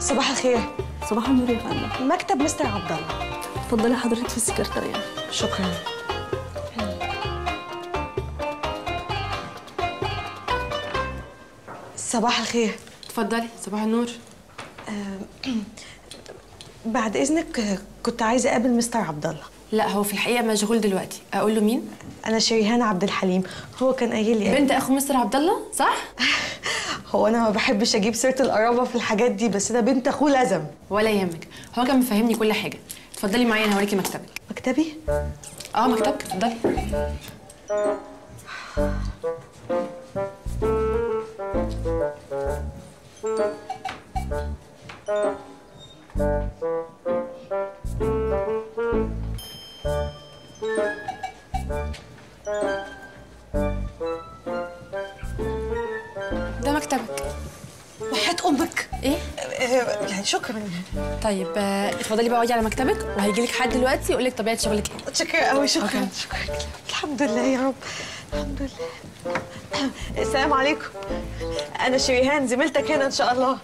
صباح الخير صباح النور يا فندم مكتب مستر عبد الله اتفضلي حضرتك في السكرتاريه شكرا صباح الخير اتفضلي صباح النور بعد اذنك آه، كنت عايزه اقابل مستر عبد الله لا هو في الحقيقه مشغول دلوقتي اقول له مين انا شريهان عبد الحليم هو كان قايل لي بنت اخو مستر عبد الله صح هو انا ما بحبش اجيب سيره القرابه في الحاجات دي بس ده بنت اخوه لازم ولا يهمك هو كان مفهمني كل حاجه اتفضلي معايا انا هوريكي مكتبك مكتبي اه مكتبك اتفضلي ده مكتبك وحياه امك ايه آه، يعني شكرا طيب آه، اتفضلي بقى اقعدي على مكتبك وهيجي لك حد دلوقتي يقول لك طبيعه شغلك ايه شكرا قوي شكرا أوكي. شكرا الحمد لله يا رب الحمد لله السلام عليكم انا شريهان زميلتك هنا ان شاء الله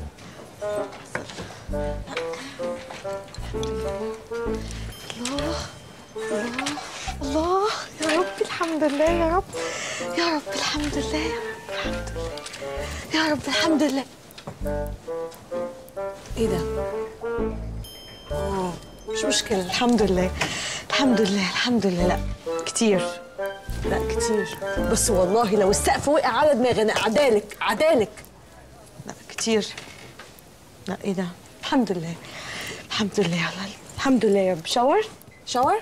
الله الله الله يا رب الحمد لله يا رب يا رب الحمد لله يا رب الحمد لله يا رب الحمد لله ايه ده اه مش مشكلة الحمد لله الحمد لله الحمد لله لا كتير لا كتير بس والله لو السقف وقع على دماغي انا عدالك عدالك لا كتير لا ايه ده الحمد لله الحمد لله يا الله الحمد لله يا رب شاور شاور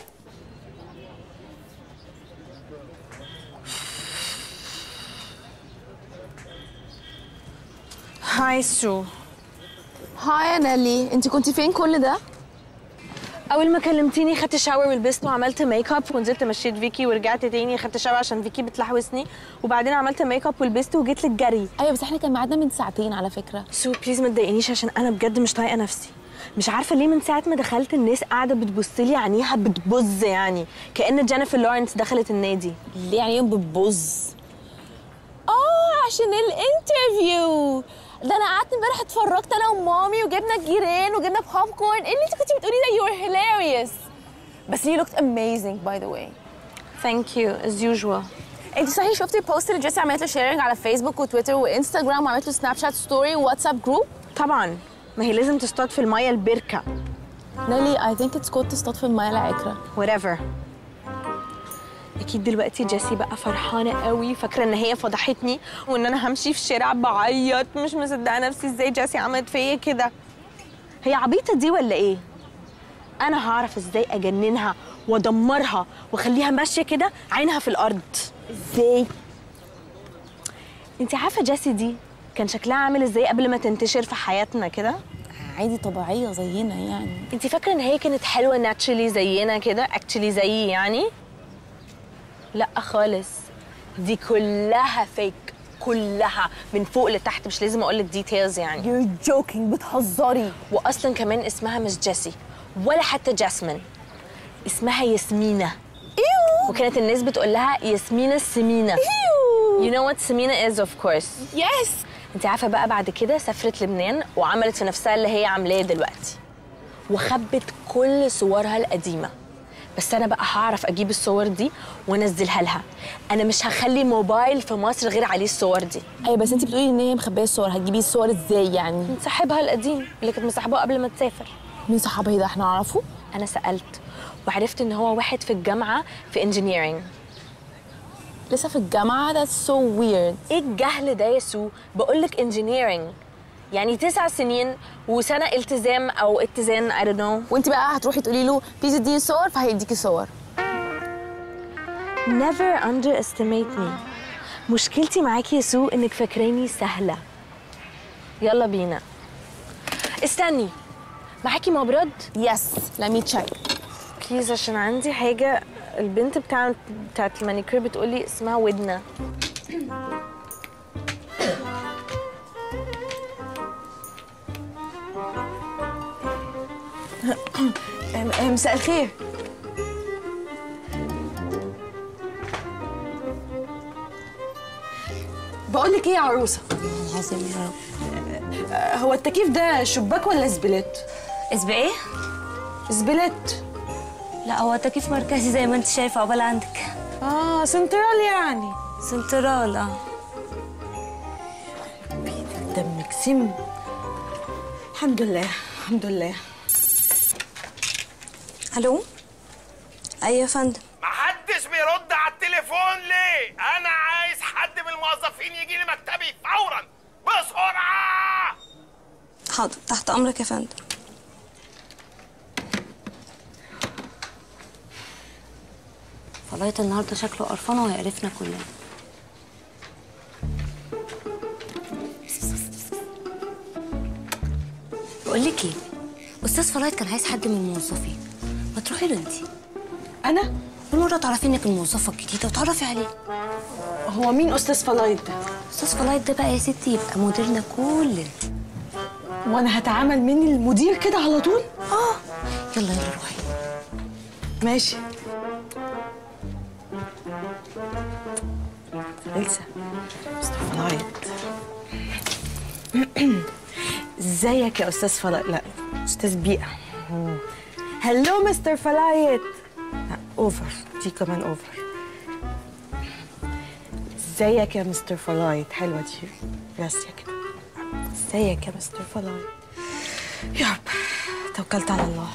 هاي سو هاي يا نالي انت كنتي فين كل ده اول ما كلمتيني خدت شاور ولبست وعملت ميك اب ونزلت مشيت فيكي ورجعت تاني خدت شاور عشان فيكي بتلحوسني وبعدين عملت ميك اب ولبست وجيت لك جري ايوه بس احنا كان ميعادنا من ساعتين على فكره سو بليز ما تضايقنيش عشان انا بجد مش طايقه نفسي مش عارفه ليه من ساعه ما دخلت الناس قاعده بتبص لي عينيها بتبظ يعني كأن جينيفر لورنس دخلت النادي ليه يعني يوم بتبوظ اه عشان الانترفيو ده انا قعدت امبارح اتفرجت انا ومامي وجبنا الجيران وجبنا بوب كورن ايه اللي انت كنتي بتقولي ده يو ار هيلاريوس بس you looked amazing by the way ثانك يو از يوجوال انت صحيح شفتي البوست اللي جيسي عملت له شيرنج على فيسبوك وتويتر وانستغرام وعملت له سناب شات ستوري وواتساب جروب طبعا ما هي لازم تصطاد في الميه البركه نالي اي ثينك اتس كود تصطاد في الميه العكره whatever اكيد دلوقتي جيسي بقى فرحانه قوي فاكره ان هي فضحتني وان انا همشي في الشارع بعيط مش مصدقه نفسي ازاي جيسي عملت فيا كده هي عبيطه دي ولا ايه انا هعرف ازاي اجننها وادمرها واخليها ماشيه كده عينها في الارض ازاي انت عارفه جيسي دي كان شكلها عامل ازاي قبل ما تنتشر في حياتنا كده عادي طبيعيه زينا يعني انت فاكره ان هي كانت حلوه ناتشلي زينا كده اكشلي زيي يعني لا خالص دي كلها فيك كلها من فوق لتحت مش لازم اقول لك ديتيلز يعني You're joking بتهزري واصلا كمان اسمها مش جيسي ولا حتى جاسمين اسمها ياسمينة ايوه وكانت الناس بتقول لها ياسمينة السمينة You know what سمينة is of course يس انت عارفه بقى بعد كده سافرت لبنان وعملت في نفسها اللي هي عاملاه دلوقتي وخبت كل صورها القديمه بس انا بقى هعرف اجيب الصور دي وانزلها لها انا مش هخلي موبايل في مصر غير عليه الصور دي ايوه بس انت بتقولي ان هي مخبيه الصور هتجيبي الصور ازاي يعني من صاحبها القديم اللي كانت مصاحباه قبل ما تسافر مين صحابها ده احنا نعرفه انا سالت وعرفت ان هو واحد في الجامعه في انجينيرنج لسه في الجامعه that's so weird ايه الجهل ده يا سو بقول لك انجينيرنج يعني تسع سنين وسنه التزام او اتزان I don't know وانت بقى هتروحي تقولي له بليز اديني صور فهيديكي صور Never underestimate me. مشكلتي معاكي يا سو انك فاكراني سهلة. يلا بينا. استني. معاكي مبرد؟ يس let me check بليز عشان عندي حاجة البنت بتاع بتاعت المانيكير بتقولي اسمها ودنة. مساء الخير. بقول لك ايه يا عروسه العظيم يا رب هو التكييف ده شباك ولا زبلت؟ اسم ايه؟ زبلت لا هو تكييف مركزي زي ما انت شايفه عقبال عندك اه سنترال يعني سنترال اه دمك سم الحمد لله الحمد لله الو ايوه يا فندم محدش بيرد على التليفون ليه؟ أنا عايز حد من الموظفين يجي لي مكتبي فورا بسرعة! حاضر تحت امرك يا فندم فلايت النهارده شكله قرفان وهيقرفنا كلنا بقول لك ايه استاذ فلايت كان عايز حد من الموظفين ما تروحي له انت انا بالمره تعرفي انك الموظفه الجديده وتعرفي عليه هو مين استاذ فلايت ده استاذ فلايت ده بقى يا ستي يبقى مديرنا كلنا وانا هتعامل مني المدير كده على طول اه يلا يلا روحي ماشي إلسا مستر فلايت ازيك يا استاذ فلايت لا استاذ بيئة هلو مستر فلايت لا اوفر دي كمان اوفر ازيك يا مستر فلايت حلوة دي راسية كده ازيك يا مستر فلايت يا رب توكلت على الله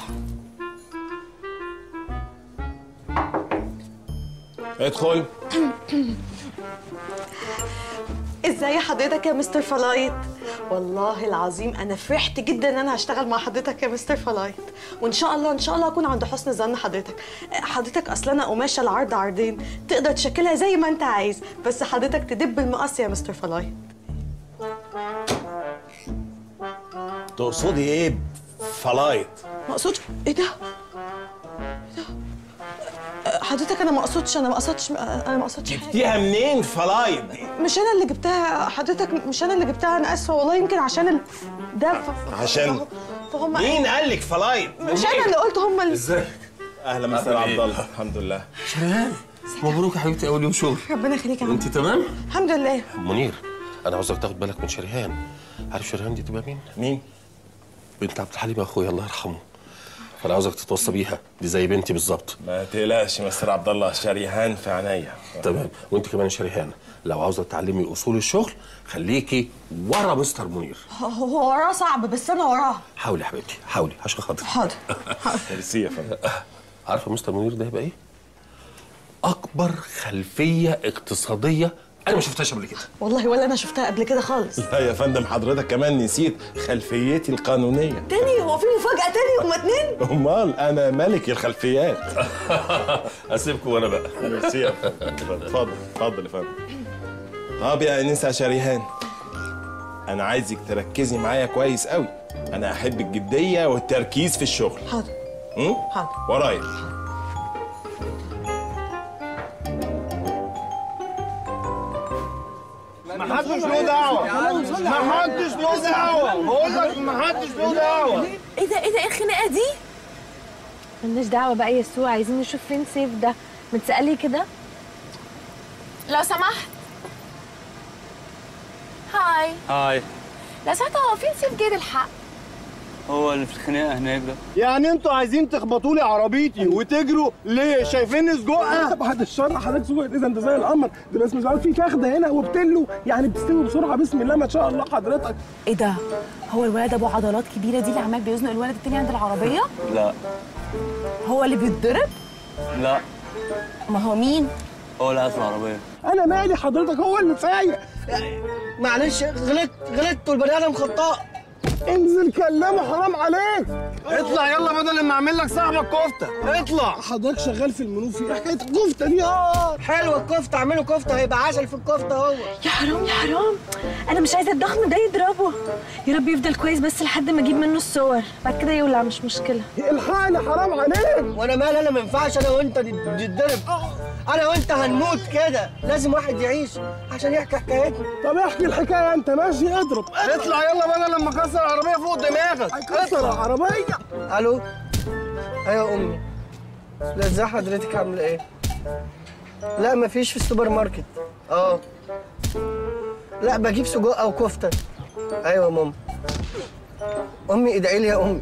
ادخل ازاي حضرتك يا مستر فلايت والله العظيم انا فرحت جدا ان انا هشتغل مع حضرتك يا مستر فلايت وان شاء الله ان شاء الله اكون عند حسن ظن حضرتك حضرتك اصلا انا قماشه العرض عرضين تقدر تشكلها زي ما انت عايز بس حضرتك تدب المقص يا مستر فلايت تقصدي ايه فلايت؟ ما اقصدش ايه ده إيه ده؟ أه، حضرتك انا ما اقصدش انا ما قصدتش انا ما قصدتش حاجه جبتيها منين فلايت دي؟ مش انا اللي جبتها حضرتك مش انا اللي جبتها انا اسفه والله يمكن عشان ال... ده ف... عشان؟ فهم مين قال لك فلايت؟ مش انا اللي قلت هم اللي ازيك؟ اهلا مستر عبد الله الحمد لله شريهان مبروك يا حبيبتي اول يوم شغل ربنا يخليك يا عم انت تمام الحمد لله منير انا عاوزك تاخد بالك من شريهان عارف شريهان دي تبقى مين مين؟ بنت عبد الحليم اخويا الله يرحمه فانا عاوزك تتوصى بيها دي زي بنتي بالظبط ما تقلقش مستر عبد الله شريهان في عينيا تمام وانت كمان شريهان لو عاوزه تتعلمي اصول الشغل خليكي ورا مستر منير هو وراه صعب بس انا وراه حاولي يا حبيبتي حاولي عشان خاطري حاضر ميرسي يا فندم عارفه مستر منير ده هيبقى ايه اكبر خلفيه اقتصاديه انا ما شفتهاش قبل كده والله ولا انا شفتها قبل كده خالص لا يا فندم حضرتك كمان نسيت خلفيتي القانونية تاني هو في مفاجأة تاني هما اتنين امال انا ملك الخلفيات اسيبكم وانا بقى ميرسي يا فندم اتفضل اتفضل يا فندم طب يا انسه شريهان انا عايزك تركزي معايا كويس قوي انا احب الجديه والتركيز في الشغل حاضر م? حاضر ورايا ما حدش له دعوه ما حدش له دعوه بقول لك ما حدش له دعوه ايه ده ايه ده ايه الخناقه دي ملناش دعوه بقى يا سو عايزين نشوف فين سيف ده متسألي كده لو سمحت هاي هاي لو سمحت هو فين سيف جيد الحق هو اللي في الخناقه هناك ده يعني انتوا عايزين تخبطوا لي عربيتي وتجروا ليه شايفيني سجقه بعد الشر حضرتك سوق اذا انت زي القمر ده بس مش عارف في كخده هنا وبتلو يعني بتستوي بسرعه بسم الله ما شاء الله حضرتك ايه ده هو الولد ابو عضلات كبيره دي اللي عمال بيزنق الولد التاني عند العربيه لا هو اللي بيتضرب لا ما هو مين هو اللي قاعد في العربيه انا مالي حضرتك هو اللي فايق معلش غلطت غلطت والبني ادم خطاء انزل كلمه حرام عليك اطلع يلا بدل ما اعمل لك صاحبك كفته اطلع حضرتك شغال في المنوفي ايه حكايه الكفته دي اه حلوه الكفته اعمله كفته هيبقى عسل في الكفته هو يا حرام يا حرام انا مش عايزه الضخم ده يضربه يا رب يفضل كويس بس لحد ما اجيب منه الصور بعد كده يولع مش مشكله الحقني حرام عليك وانا مال انا ما ينفعش انا وانت نتضرب انا وانت هنموت كده لازم واحد يعيش عشان يحكي حكايتنا طب احكي الحكايه انت ماشي اضرب اطلع يلا بدل لما اكسر العربيه فوق دماغك هيكسر العربيه الو ايوه يا امي لا ازاي حضرتك عامله ايه لا مفيش في السوبر ماركت اه لا بجيب سجق او كفته ايوه يا ماما امي ادعي لي يا امي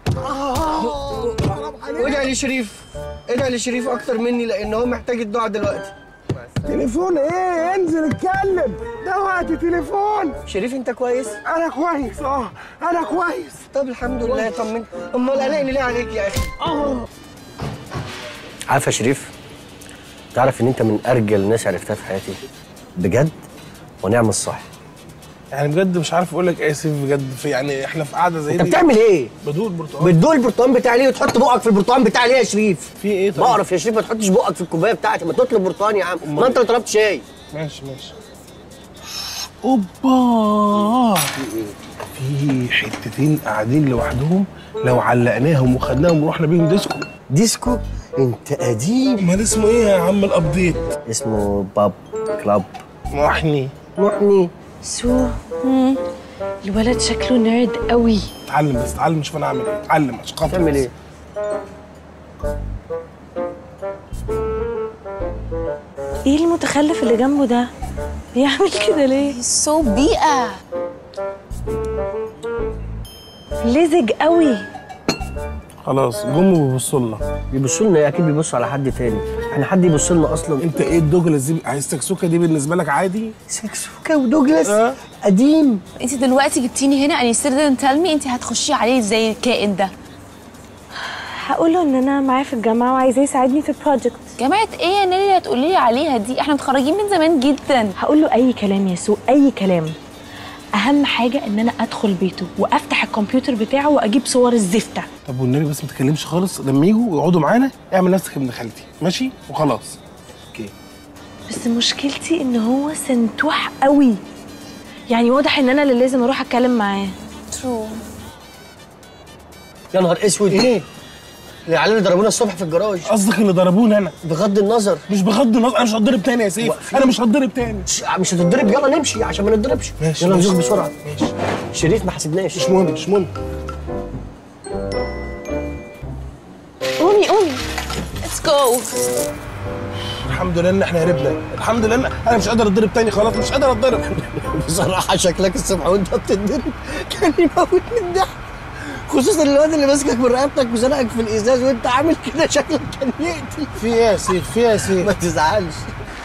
وادعي لشريف ادعي لشريف اكتر مني لان هو محتاج الدعاء دلوقتي تليفون ايه انزل اتكلم ده وقت تليفون شريف انت كويس انا كويس اه انا كويس طب الحمد لله طمنت امال قلقني ليه عليك يا اخي اه عارف يا شريف تعرف ان انت من ارجل الناس عرفتها في حياتي بجد ونعم الصح يعني بجد مش عارف اقول لك ايه يا سيف بجد في يعني احنا في قعده زي انت دي بتعمل ايه بدور برتقال بتدوق البرتقال بتاعي ليه وتحط بقك في البرتقال بتاعي ليه يا شريف في ايه طيب بعرف يا شريف ما تحطش بقك في الكوبايه بتاعتي ما تطلب برتقال يا عم ما انت اللي طلبت شاي ماشي ماشي اوبا في حتتين قاعدين لوحدهم لو علقناهم وخدناهم ورحنا بيهم ديسكو ديسكو انت قديم امال اسمه ايه يا عم الابديت اسمه باب كلاب محني محني سو الولد شكله نيرد قوي اتعلم بس اتعلم شوف انا اعمل ايه اتعلم عشان خاطر تعمل بس. ايه ايه المتخلف اللي جنبه ده بيعمل كده ليه سو بيئة لزج قوي خلاص جم بيبصوا لنا بيبصوا لنا اكيد بيبصوا على حد تاني احنا حد يبص لنا اصلا انت ايه الدوجلاس دي عايز سكسوكه دي بالنسبه لك عادي سكسوكا ودوجلاس آه. قديم انت دلوقتي جبتيني هنا and you still didn't tell me انت هتخشي عليه زي الكائن ده هقول له ان انا معاه في الجامعه وعايزاه يساعدني في البروجكت جامعة ايه يا نيلي اللي هتقولي لي عليها دي احنا متخرجين من زمان جدا هقول له اي كلام يا سو اي كلام اهم حاجه ان انا ادخل بيته وافتح الكمبيوتر بتاعه واجيب صور الزفته طب والنبي بس ما تتكلمش خالص لما يجوا ويقعدوا معانا اعمل نفسك ابن خالتي ماشي وخلاص اوكي بس مشكلتي ان هو سنتوح قوي يعني واضح ان انا اللي لازم اروح اتكلم معاه ترو يا نهار اسود ايه العيال اللي ضربونا الصبح في الجراج قصدك اللي ضربوني انا بغض النظر مش بغض النظر انا مش هتضرب تاني يا سيف واقفين. انا مش هتضرب تاني مش مش هتتضرب يلا نمشي عشان ما نتضربش ماشي، يلا ماشي. نزوق بسرعه ماشي شريف ما حسبناش مش مهم مش مهم قومي قومي let's go الحمد لله ان احنا هربنا الحمد لله إن انا مش قادر اتضرب تاني خلاص مش قادر اتضرب بصراحه شكلك الصبح وانت بتتضرب كان يموت من الضحك خصوصا الواد اللي ماسكك من رقبتك وزنقك في الازاز وانت عامل كده شكلك كان يقتل في ايه يا سيف في ايه يا سيف ما تزعلش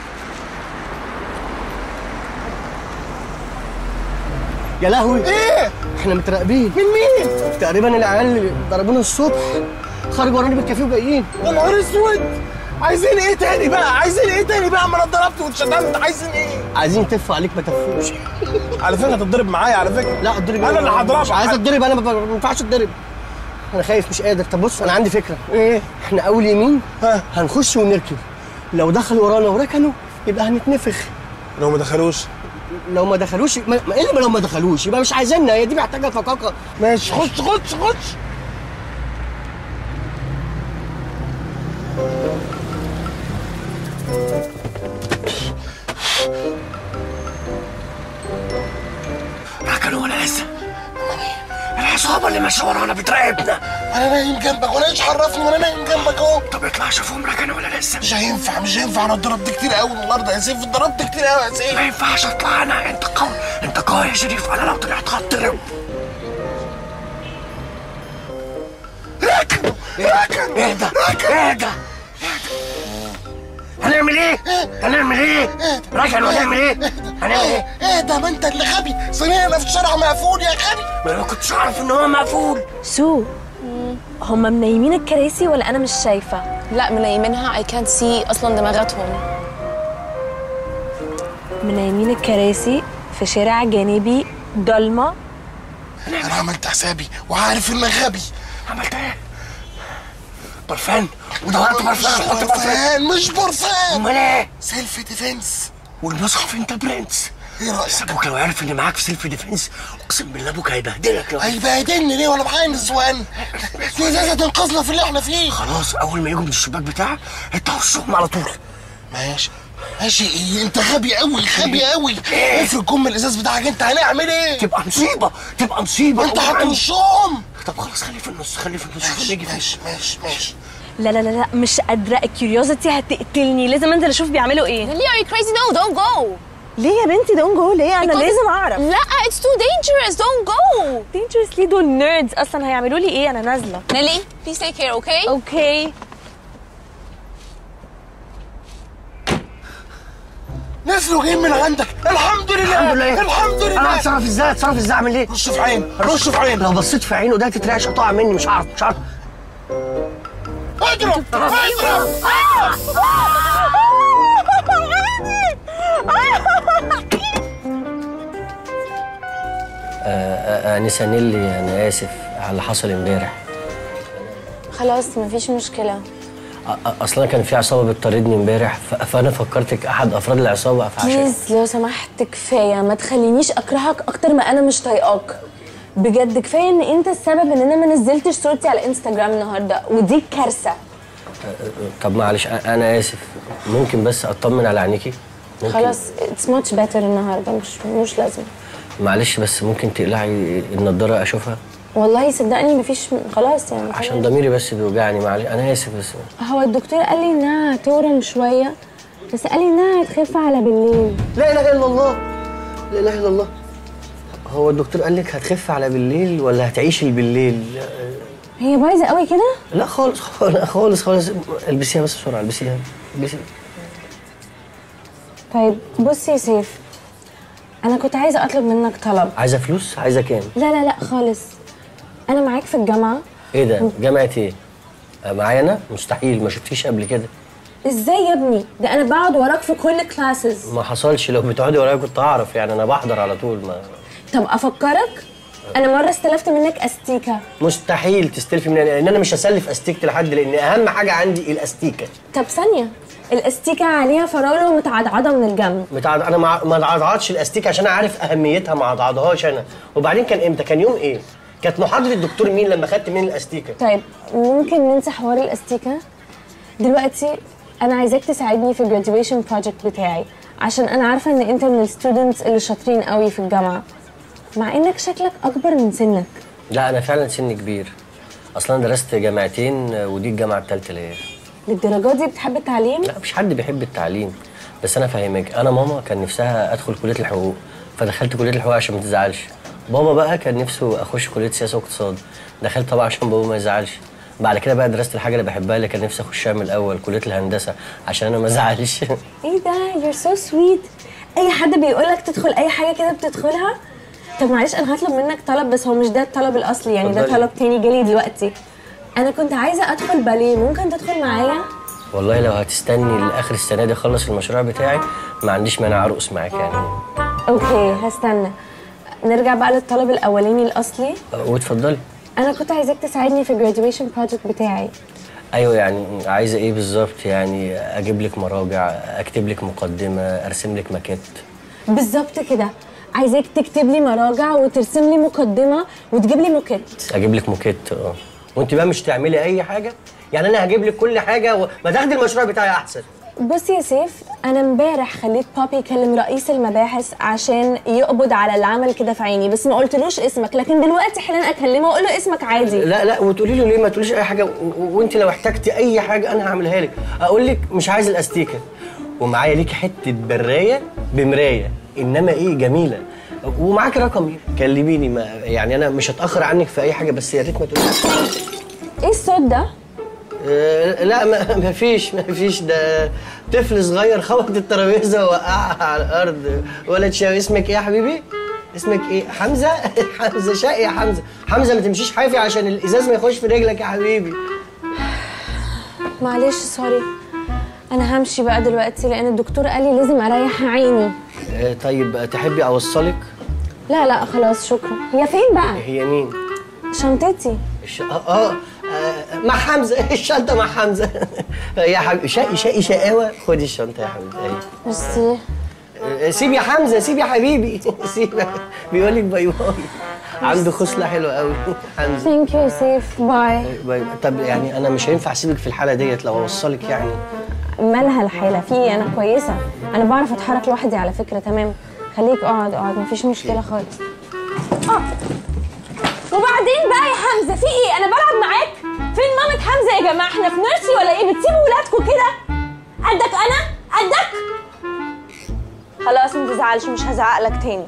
يا لهوي ايه احنا متراقبين من مين تقريبا العيال اللي ضربونا الصبح خرجوا ورانا بالكافيه وجايين يا نهار اسود عايزين ايه تاني بقى عايزين ايه تاني بقى ما انا اتضربت واتشتمت عايزين ايه عايزين يتفوا عليك ما تفوش على فكره هتتضرب معايا على فكره لا اتضرب انا اللي هضربك مش عايز اتضرب انا ما ما ينفعش اتضرب انا خايف مش قادر طب بص انا عندي فكره ايه احنا اول يمين ها. هنخش ونركب لو دخلوا ورانا وركنوا يبقى هنتنفخ لو ما دخلوش لو ما دخلوش ما ما- ايه اللي لو ما دخلوش يبقى مش عايزيننا هي دي محتاجه فقاقه ماشي خش خش خش ركنوا ولا لسه العصابه اللي ماشيه ورانا بتراقبنا انا نايم جنبك وانا ايش عرفني وانا نايم جنبك اهو طب اطلع شوفهم ركنوا ولا لسه مش هينفع مش هينفع انا اتضربت كتير قوي النهارده يا سيف اتضربت كتير قوي يا سيف ما ينفعش اطلع انا انت قوي انت قوي يا شريف انا لو طلعت هتضرب ركنوا ركنوا اهدى اهدى هنعمل ايه؟ هنعمل ايه؟ ركنوا هنعمل ايه؟ هنعمل ايه؟ ايه ده ما انت اللي غبي صينينا في الشارع مقفول يا غبي ما انا ما كنتش اعرف ان هو مقفول سو هما منيمين الكراسي ولا انا مش شايفه لا منيمينها I can't see اصلا دماغاتهم منيمين الكراسي في شارع جانبي ضلمه انا عملت حسابي وعارف انك غبي عملت ايه؟ برفان ودورت برفان مش حط برفان برفان مش برفان امال ايه؟ سيلف ديفنس والمصحف انت برنس ايه رايك بس ابوك لو عرف ان معاك سيلف ديفنس اقسم بالله ابوك هيبهدلك لو هيبهدلني ليه وانا معايا نسوان دي ازازه تنقذنا في اللي احنا فيه خلاص اول ما يجوا من الشباك بتاعك انت هرشهم على طول ماشي ماشي ايه انت غبي قوي غبي قوي افرض كم الازاز بتاعك انت هنعمل ايه تبقى مصيبه تبقى مصيبه انت أول ما- هترشهم طب خلاص خليه في النص خليه في النص ماشي نيجي في ماشي ماشي ماشي لا لا لا لا مش قادره الكيوريوزيتي هتقتلني لازم انزل اشوف بيعملوا ايه نيلي are you crazy no don't go ليه يا بنتي دون جو ليه انا Because- لازم اعرف لا it's too dangerous don't go dangerous ليه دول نيردز اصلا هيعملوا لي ايه انا نازله نيلي please take care okay اوكي نزلوا جايين من عندك الحمد لله الحمد لله الحمد انا لله هتصرف ازاي هتصرف ازاي اعمل ايه رش في عينه رش في عينه لو بصيت في عينه ده تترعش هتقع مني مش هعرف مش هعرف اضرب اضرب انسه نيلي انا اسف على اللي حصل امبارح خلاص مفيش مشكله أ- أ- اصلا كان في عصابه بتطاردني امبارح ف- فانا فكرتك احد افراد العصابه فعشان بليز لو سمحت كفايه ما تخلينيش اكرهك اكتر ما انا مش طايقاك بجد كفايه ان انت السبب ان انا ما نزلتش صورتي على انستغرام النهارده ودي كارثه طب معلش أ- انا اسف ممكن بس اطمن على عينيكي ممكن خلاص اتس ماتش بيتر النهارده مش مش لازم معلش بس ممكن تقلعي النضاره اشوفها والله صدقني مفيش خلاص يعني عشان ضميري بس بيوجعني معلش انا اسف بس هو الدكتور قال لي انها هتورم شويه بس قال لي انها هتخف على بالليل لا اله الا الله لا اله الا الله هو الدكتور قال لك هتخف على بالليل ولا هتعيشي بالليل هي بايظه قوي كده لا خالص خالص خالص, خالص. البسيها بس بسرعه البسيها البسيها طيب بص يا سيف انا كنت عايزه اطلب منك طلب عايزه فلوس عايزه كام لا لا لا خالص انا معاك في الجامعه ايه ده جامعه ايه آه، معايا انا مستحيل ما شفتيش قبل كده ازاي يا ابني ده انا بقعد وراك في كل كلاسز ما حصلش لو بتقعدي ورايا كنت اعرف يعني انا بحضر على طول ما طب افكرك انا مره استلفت منك استيكه مستحيل تستلفي مني لان انا مش هسلف استيكه لحد لان اهم حاجه عندي الاستيكه طب ثانيه الاستيكه عليها فراوله ومتعضعضه من الجنب متعض... انا ما ما اتعضعضش الاستيكه عشان عارف اهميتها ما اتعضعضهاش انا وبعدين كان امتى كان يوم ايه كانت محاضره الدكتور مين لما خدت مني الاستيكه طيب ممكن ننسى حوار الاستيكه دلوقتي انا عايزاك تساعدني في الجراديويشن بروجكت بتاعي عشان انا عارفه ان انت من الستودنتس اللي شاطرين قوي في الجامعه مع انك شكلك اكبر من سنك لا انا فعلا سني كبير اصلا درست جامعتين ودي الجامعه الثالثه ليا للدرجه دي بتحب التعليم لا مش حد بيحب التعليم بس انا فاهمك انا ماما كان نفسها ادخل كليه الحقوق فدخلت كليه الحقوق عشان ما تزعلش بابا بقى كان نفسه اخش كليه سياسه واقتصاد دخلت طبعا عشان بابا ما يزعلش بعد كده بقى درست الحاجه اللي بحبها اللي كان نفسي اخشها من الاول كليه الهندسه عشان انا ما ازعلش ايه ده يور سو سويت اي حد بيقول لك تدخل اي حاجه كده بتدخلها طب معلش انا هطلب منك طلب بس هو مش ده الطلب الاصلي يعني ده اتفضلي. طلب تاني جالي دلوقتي انا كنت عايزه ادخل باليه ممكن تدخل معايا والله لو هتستني لاخر السنه دي اخلص المشروع بتاعي ما عنديش مانع ارقص معاك يعني اوكي هستنى نرجع بقى للطلب الاولاني الاصلي واتفضلي انا كنت عايزاك تساعدني في الجراديويشن بروجكت بتاعي ايوه يعني عايزه ايه بالظبط يعني اجيب لك مراجع اكتب لك مقدمه ارسم لك ماكيت بالظبط كده عايزاك تكتب لي مراجع وترسم لي مقدمه وتجيب لي موكيت اجيب لك موكيت اه وانت بقى مش تعملي اي حاجه يعني انا هجيب لك كل حاجه وما تاخدي المشروع بتاعي احسن بص يا سيف انا امبارح خليت بابي يكلم رئيس المباحث عشان يقبض على اللي عمل كده في عيني بس ما قلتلوش اسمك لكن دلوقتي حالا اكلمه واقول له اسمك عادي لا لا وتقولي له ليه ما تقوليش اي حاجه و- و- وانت لو احتجتي اي حاجه انا هعملها لك اقول لك مش عايز الاستيكه ومعايا ليكي حته برايه بمرايه انما ايه جميله ومعاكي رقمي كلميني ما يعني انا مش هتاخر عنك في اي حاجه بس يا ريت ما تقوليش ايه الصوت ده آه، لا ما ما فيش ما فيش ده طفل صغير خبط الترابيزه ووقعها على الارض ولد شاوي اسمك ايه يا حبيبي؟ اسمك ايه؟ حمزه؟ حمزه شقي يا حمزه، حمزه ما تمشيش حافي عشان الازاز ما يخش في رجلك يا حبيبي. معلش سوري انا همشي بقى دلوقتي لان الدكتور قال لي لازم اريح عيني آه، طيب تحبي اوصلك؟ لا لا خلاص شكرا هي فين بقى هي مين؟ شنطتي الش... آه, آه, اه مع حمزه الشنطه مع حمزه يا حبيبي شقي شقي شقاوه خدي الشنطه يا حبيبي أهي. ميرسي آه، سيب يا حمزه سيب يا حبيبي سيب بيقول لك باي باي عنده خصله حلوه قوي حمزه ثانك يو سيف باي باي باي. طب يعني انا مش هينفع اسيبك في الحاله ديت لو اوصلك يعني مالها الحالة في أنا كويسة أنا بعرف أتحرك لوحدي على فكرة تمام خليك اقعد اقعد مفيش مشكلة خالص اه وبعدين بقى يا حمزة في إيه أنا بلعب معاك فين مامة حمزة يا جماعة إحنا في نيرسي ولا إيه بتسيبوا ولادكم كده قدك أنا قدك خلاص ما تزعلش مش هزعق لك تاني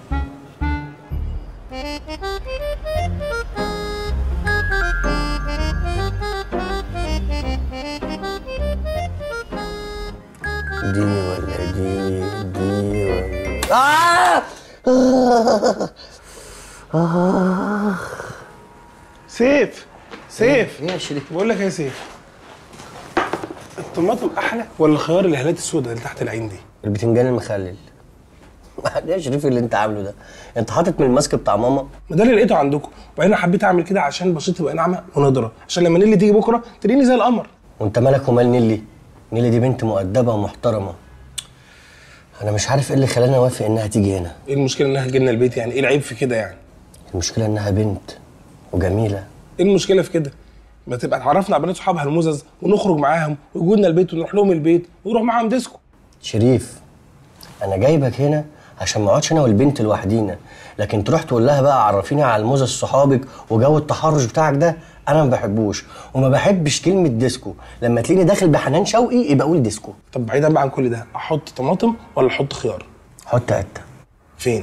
دي ولا دي دي ولا آه! آه! آه! سيف سيف ايه يا شريف بقول لك إيه يا سيف الطماطم احلى ولا خيار الهالات السوداء اللي تحت العين دي البتنجان المخلل ايه يا شريف اللي انت عامله ده انت حاطط من الماسك بتاع ماما ما ده اللي لقيته عندكم وبعدين أنا حبيت اعمل كده عشان بشرتي تبقى ناعمه ونضره عشان لما نيلي تيجي بكره تلاقيني زي القمر وانت مالك ومال نيلي نيلي دي بنت مؤدبه ومحترمه انا مش عارف ايه اللي خلاني اوافق انها تيجي هنا ايه المشكله انها تجي لنا البيت يعني ايه العيب في كده يعني المشكله انها بنت وجميله ايه المشكله في كده ما تبقى اتعرفنا على بنات صحابها المزز ونخرج معاهم ويجوا لنا البيت ونروح لهم البيت ونروح معاهم ديسكو شريف انا جايبك هنا عشان ما اقعدش انا والبنت لوحدينا لكن تروح تقول لها بقى عرفيني على الموزة صحابك وجو التحرش بتاعك ده انا ما بحبوش وما بحبش كلمه ديسكو لما تلاقيني داخل بحنان شوقي يبقى قول ديسكو طب بعيدا بقى عن كل ده احط طماطم ولا احط خيار حط قته فين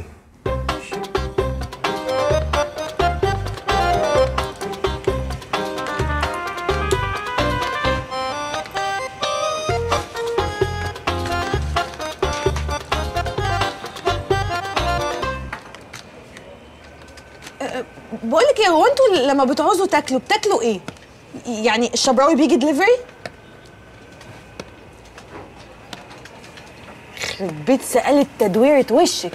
بقول لك ايه هو انتوا لما بتعوزوا تاكلوا بتاكلوا ايه؟ يعني الشبراوي بيجي دليفري؟ يخرب بيت سألت تدويرة وشك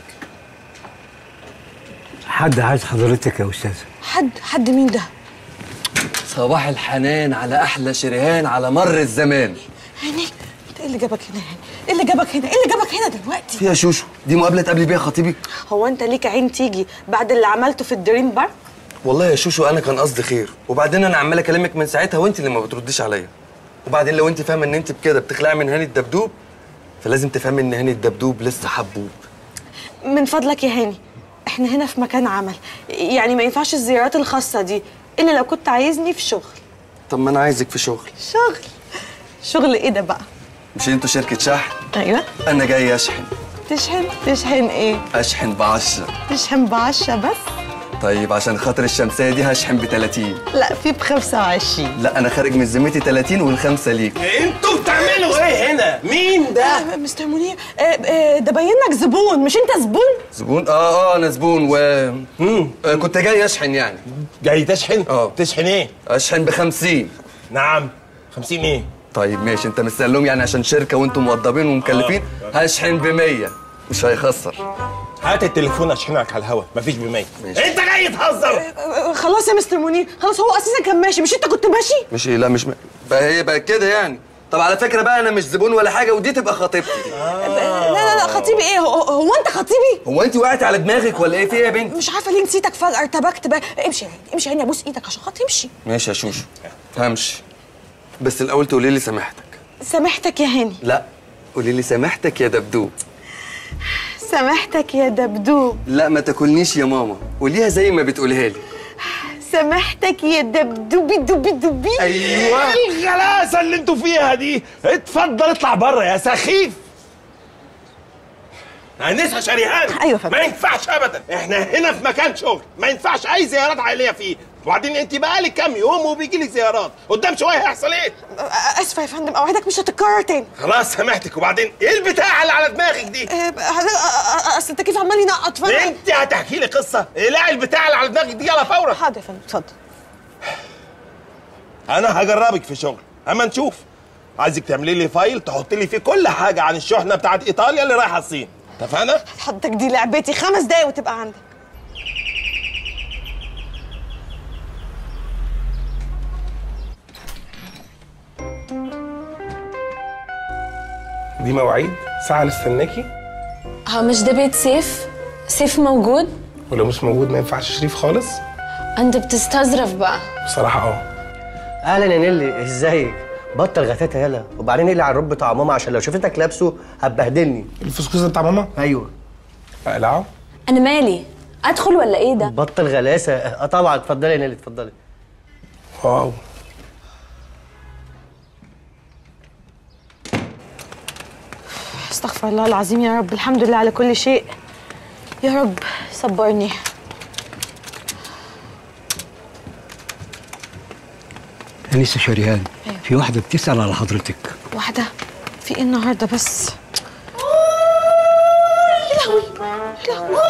حد عايز حضرتك يا استاذه حد حد مين ده؟ صباح الحنان على احلى شريهان على مر الزمان هاني انت ايه اللي جابك هنا هاني؟ ايه اللي جابك هنا؟ ايه اللي جابك هنا دلوقتي؟ فيها شوشو دي مقابله تقابلي بيها خطيبك هو انت ليك عين تيجي بعد اللي عملته في الدريم بارك؟ والله يا شوشو انا كان قصدي خير وبعدين انا عمال اكلمك من ساعتها وانت اللي ما بترديش عليا وبعدين لو انت فاهمه ان انت بكده بتخلعي من هاني الدبدوب فلازم تفهمي ان هاني الدبدوب لسه حبوب من فضلك يا هاني احنا هنا في مكان عمل يعني ما ينفعش الزيارات الخاصة دي الا لو كنت عايزني في شغل طب ما انا عايزك في شغل شغل شغل ايه ده بقى؟ مش انتوا شركه شحن ايوه انا جاي اشحن تشحن تشحن ايه؟ اشحن بعشرة تشحن بعشرة بس؟ طيب عشان خاطر الشمسيه دي هشحن ب 30 لا في ب 25 لا انا خارج من ذمتي 30 والخمسه ليك انتوا بتعملوا ايه هنا؟ مين ده؟ آه مستر منير آه آه ده باين لك زبون مش انت زبون؟ زبون اه اه انا زبون و آه كنت جاي اشحن يعني جاي تشحن؟ اه تشحن ايه؟ اشحن ب 50 نعم 50 ايه؟ طيب ماشي انت مستقلهم يعني عشان شركه وانتم موظفين ومكلفين هشحن ب 100 مش هيخسر هات التليفون اشحنك على الهوا مفيش ب 100 انت جاي تهزر آه خلاص يا مستر منير خلاص هو اساسا كان ماشي مش انت كنت ماشي؟ مش ايه لا مش م... بقى هي بقى كده يعني طب على فكره بقى انا مش زبون ولا حاجه ودي تبقى خطيبتي لا لا لا خطيبي ايه هو, هو انت خطيبي؟ هو انت وقعتي على دماغك ولا ايه في ايه يا بنت مش عارفه ليه نسيتك فجاه ارتبكت بقى امشي يا هاني امشي يا هاني ابوس ايدك عشان خاطر امشي ماشي يا شوشو همشي بس الاول تقولي لي سامحتك سامحتك يا هاني لا قولي لي سامحتك يا دبدوب سامحتك يا دبدوب لا ما تاكلنيش يا ماما قوليها زي ما بتقولها لي سامحتك يا دبدوبي دوبي دوبي ايوه الغلاسه اللي انتوا فيها دي اتفضل اطلع بره يا سخيف انسه شريهان ايوه فندم ما ينفعش ابدا احنا هنا في مكان شغل ما ينفعش اي زيارات عائليه فيه وبعدين انت بقالك كام يوم وبيجي لك زيارات قدام شويه هيحصل ايه اسفه يا فندم اوعدك مش هتتكرر تاني خلاص سامحتك وبعدين ايه البتاع اللي على دماغك دي اصل انت كيف عمال ينقط فانا انت هتحكي لي قصه اقلعي البتاع اللي على دماغك دي يلا فورا حاضر يا فندم اتفضل انا هجربك في شغل اما نشوف عايزك تعملي لي فايل تحطي لي فيه كل حاجه عن الشحنه بتاعت ايطاليا اللي رايحه الصين اتفقنا حضرتك دي لعبتي خمس دقايق وتبقى عندك دي مواعيد ساعه نستناكي ها مش ده بيت سيف سيف موجود ولو مش موجود ما ينفعش شريف خالص انت بتستظرف بقى بصراحه اه اهلا يا نيلي ازيك بطل غتاتة يلا وبعدين اقلع الروب بتاع ماما عشان لو شفتك لابسه هتبهدلني الفسكوس بتاع ماما ايوه اقلعه انا مالي ادخل ولا ايه ده بطل غلاسه اه طبعا اتفضلي يا نيلي اتفضلي واو استغفر الله العظيم يا رب الحمد لله على كل شيء يا رب صبرني انسه شريهان في واحده بتسال على حضرتك واحدة في ايه النهارده بس يا لهوي يا لهوي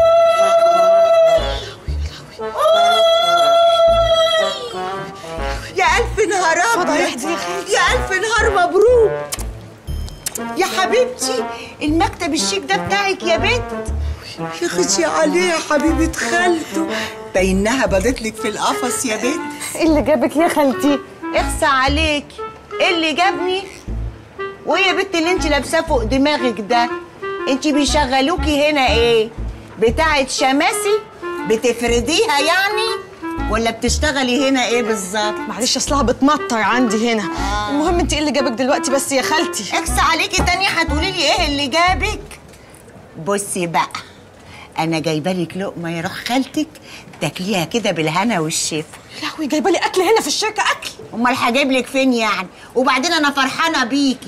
يا ألف نهار فضايح دي أبيض يا يا ألف نهار مبروك يا حبيبتي المكتب الشيك ده بتاعك يا بنت يا خشي عليه يا حبيبة خالته بينها بدت لك في القفص يا بنت ايه اللي جابك يا خالتي اخسى عليكي ايه اللي جابني وايه يا بنت اللي انت لابساه فوق دماغك ده انت بيشغلوكي هنا ايه بتاعه شماسي بتفرديها يعني ولا بتشتغلي هنا ايه بالظبط معلش اصلها بتمطر عندي هنا آه. المهم انت ايه اللي جابك دلوقتي بس يا خالتي اخسى عليكي تاني هتقولي لي ايه اللي جابك بصي بقى انا جايبه لك لقمه يا روح خالتك تاكليها كده بالهنا والشفا يا لهوي جايبه لي اكل هنا في الشركه اكل امال هجيب لك فين يعني وبعدين انا فرحانه بيكي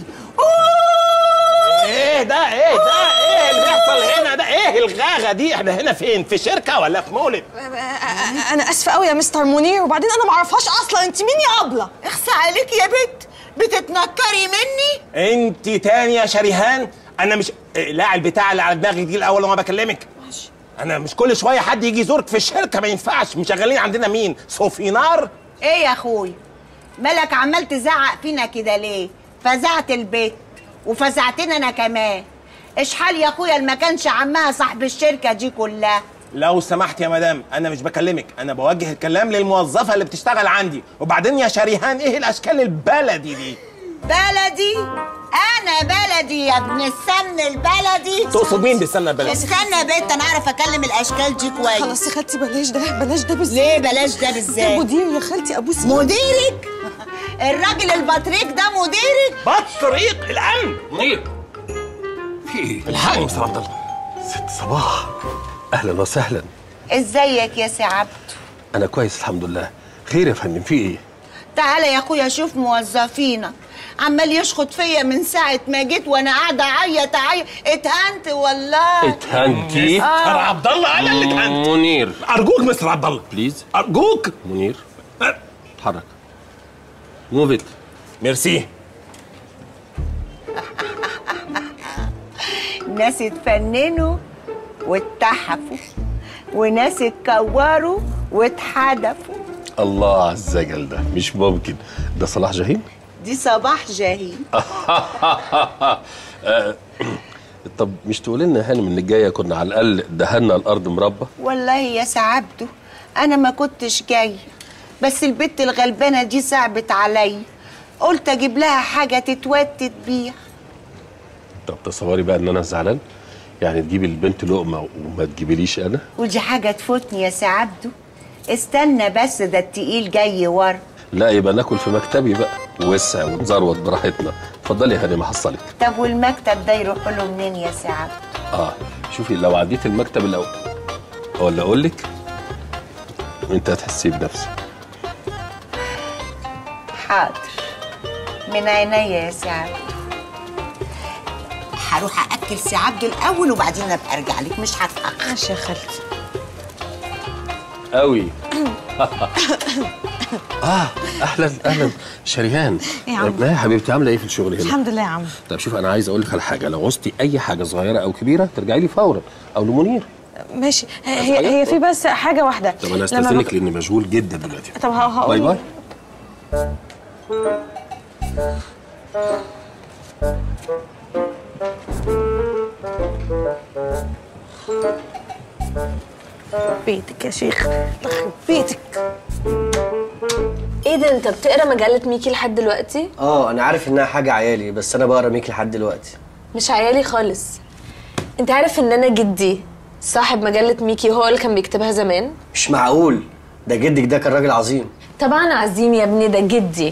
ايه ده ايه ده ايه اللي بيحصل هنا ده ايه الغاغه دي احنا هنا فين في شركه ولا في مولد انا اسفه قوي يا مستر منير وبعدين انا ما اعرفهاش اصلا انت مين يا ابله اخسى عليكي يا بنت بتتنكري مني انت تاني يا شريهان انا مش إيه، لا البتاع اللي على دماغك دي الاول وما بكلمك انا مش كل شويه حد يجي يزورك في الشركه ما ينفعش مشغلين عندنا مين صوفينار ايه يا اخوي مالك عمال تزعق فينا كده ليه فزعت البيت وفزعتنا انا كمان اشحال يا اخويا اللي ما كانش عمها صاحب الشركه دي كلها لو سمحت يا مدام انا مش بكلمك انا بوجه الكلام للموظفه اللي بتشتغل عندي وبعدين يا شريهان ايه الاشكال البلدي دي بلدي انا بلدي يا ابن السمن البلدي تقصد مين بالسمنه البلدي استنى يا بنت انا اعرف اكلم الاشكال دي كويس خلاص يا خالتي بلاش ده بلاش ده بالذات ليه بلاش ده بالذات ده مدير يا خالتي ابوس مديرك الراجل البطريق ده مديرك بطريق الامن منير في ايه الحقني مستر عبد الله ست صباح اهلا وسهلا ازيك يا سي عبد انا كويس الحمد لله خير يا فندم في ايه تعالى يا اخويا شوف موظفينك عمال يشخط فيا من ساعة ما جيت وانا قاعدة اعيط اعيط اتهنت والله اتهنتي آه. مستر عبد الله انا اللي اتهنت منير ارجوك مستر عبد الله بليز ارجوك منير اتحرك موف ات ميرسي ناس اتفننوا واتحفوا وناس اتكوروا واتحدفوا الله عز وجل ده مش ممكن ده صلاح جاهين دي صباح جاهين آه، طب مش تقول لنا يا هانم ان الجايه كنا على الاقل دهنا الارض مربى والله يا سعبده انا ما كنتش جايه بس البت الغلبانه دي صعبت عليا قلت اجيب لها حاجه تتوتت بيها طب تصوري بقى ان انا زعلان يعني تجيبي البنت لقمه وما تجيبيليش انا ودي حاجه تفوتني يا سعبده استنى بس ده التقيل جاي ورا لا يبقى ناكل في مكتبي بقى وسع ونزروت براحتنا اتفضلي يا هانم احصلك طب والمكتب ده يروح له منين يا سعبده اه شوفي لو عديت المكتب الاول ولا اقول لك انت هتحسي بنفسك حاضر من عينيا يا سي عبده هروح اكل سي عبده الاول وبعدين ابقى ارجع لك مش هتاخر ماشي يا خالتي قوي اه اهلا اهلا شريهان إيه يا عم؟ ما يا حبيبتي عامله ايه في الشغل هنا الحمد لله يا عم طب شوف انا عايز اقول لك على حاجه لو عوزتي اي حاجه صغيره او كبيره ترجعي لي فورا او لمنير ماشي هي هي في بس حاجه واحده طب انا لما استاذنك بك- لاني مشغول جدا دلوقتي طب ه- هقول باي باي بيتك يا شيخ يخرب بيتك ايه ده انت بتقرا مجله ميكي لحد دلوقتي اه انا عارف انها حاجه عيالي بس انا بقرا ميكي لحد دلوقتي مش عيالي خالص انت عارف ان انا جدي صاحب مجله ميكي هو اللي كان بيكتبها زمان مش معقول ده جدك ده كان راجل عظيم طبعا عظيم يا ابني ده جدي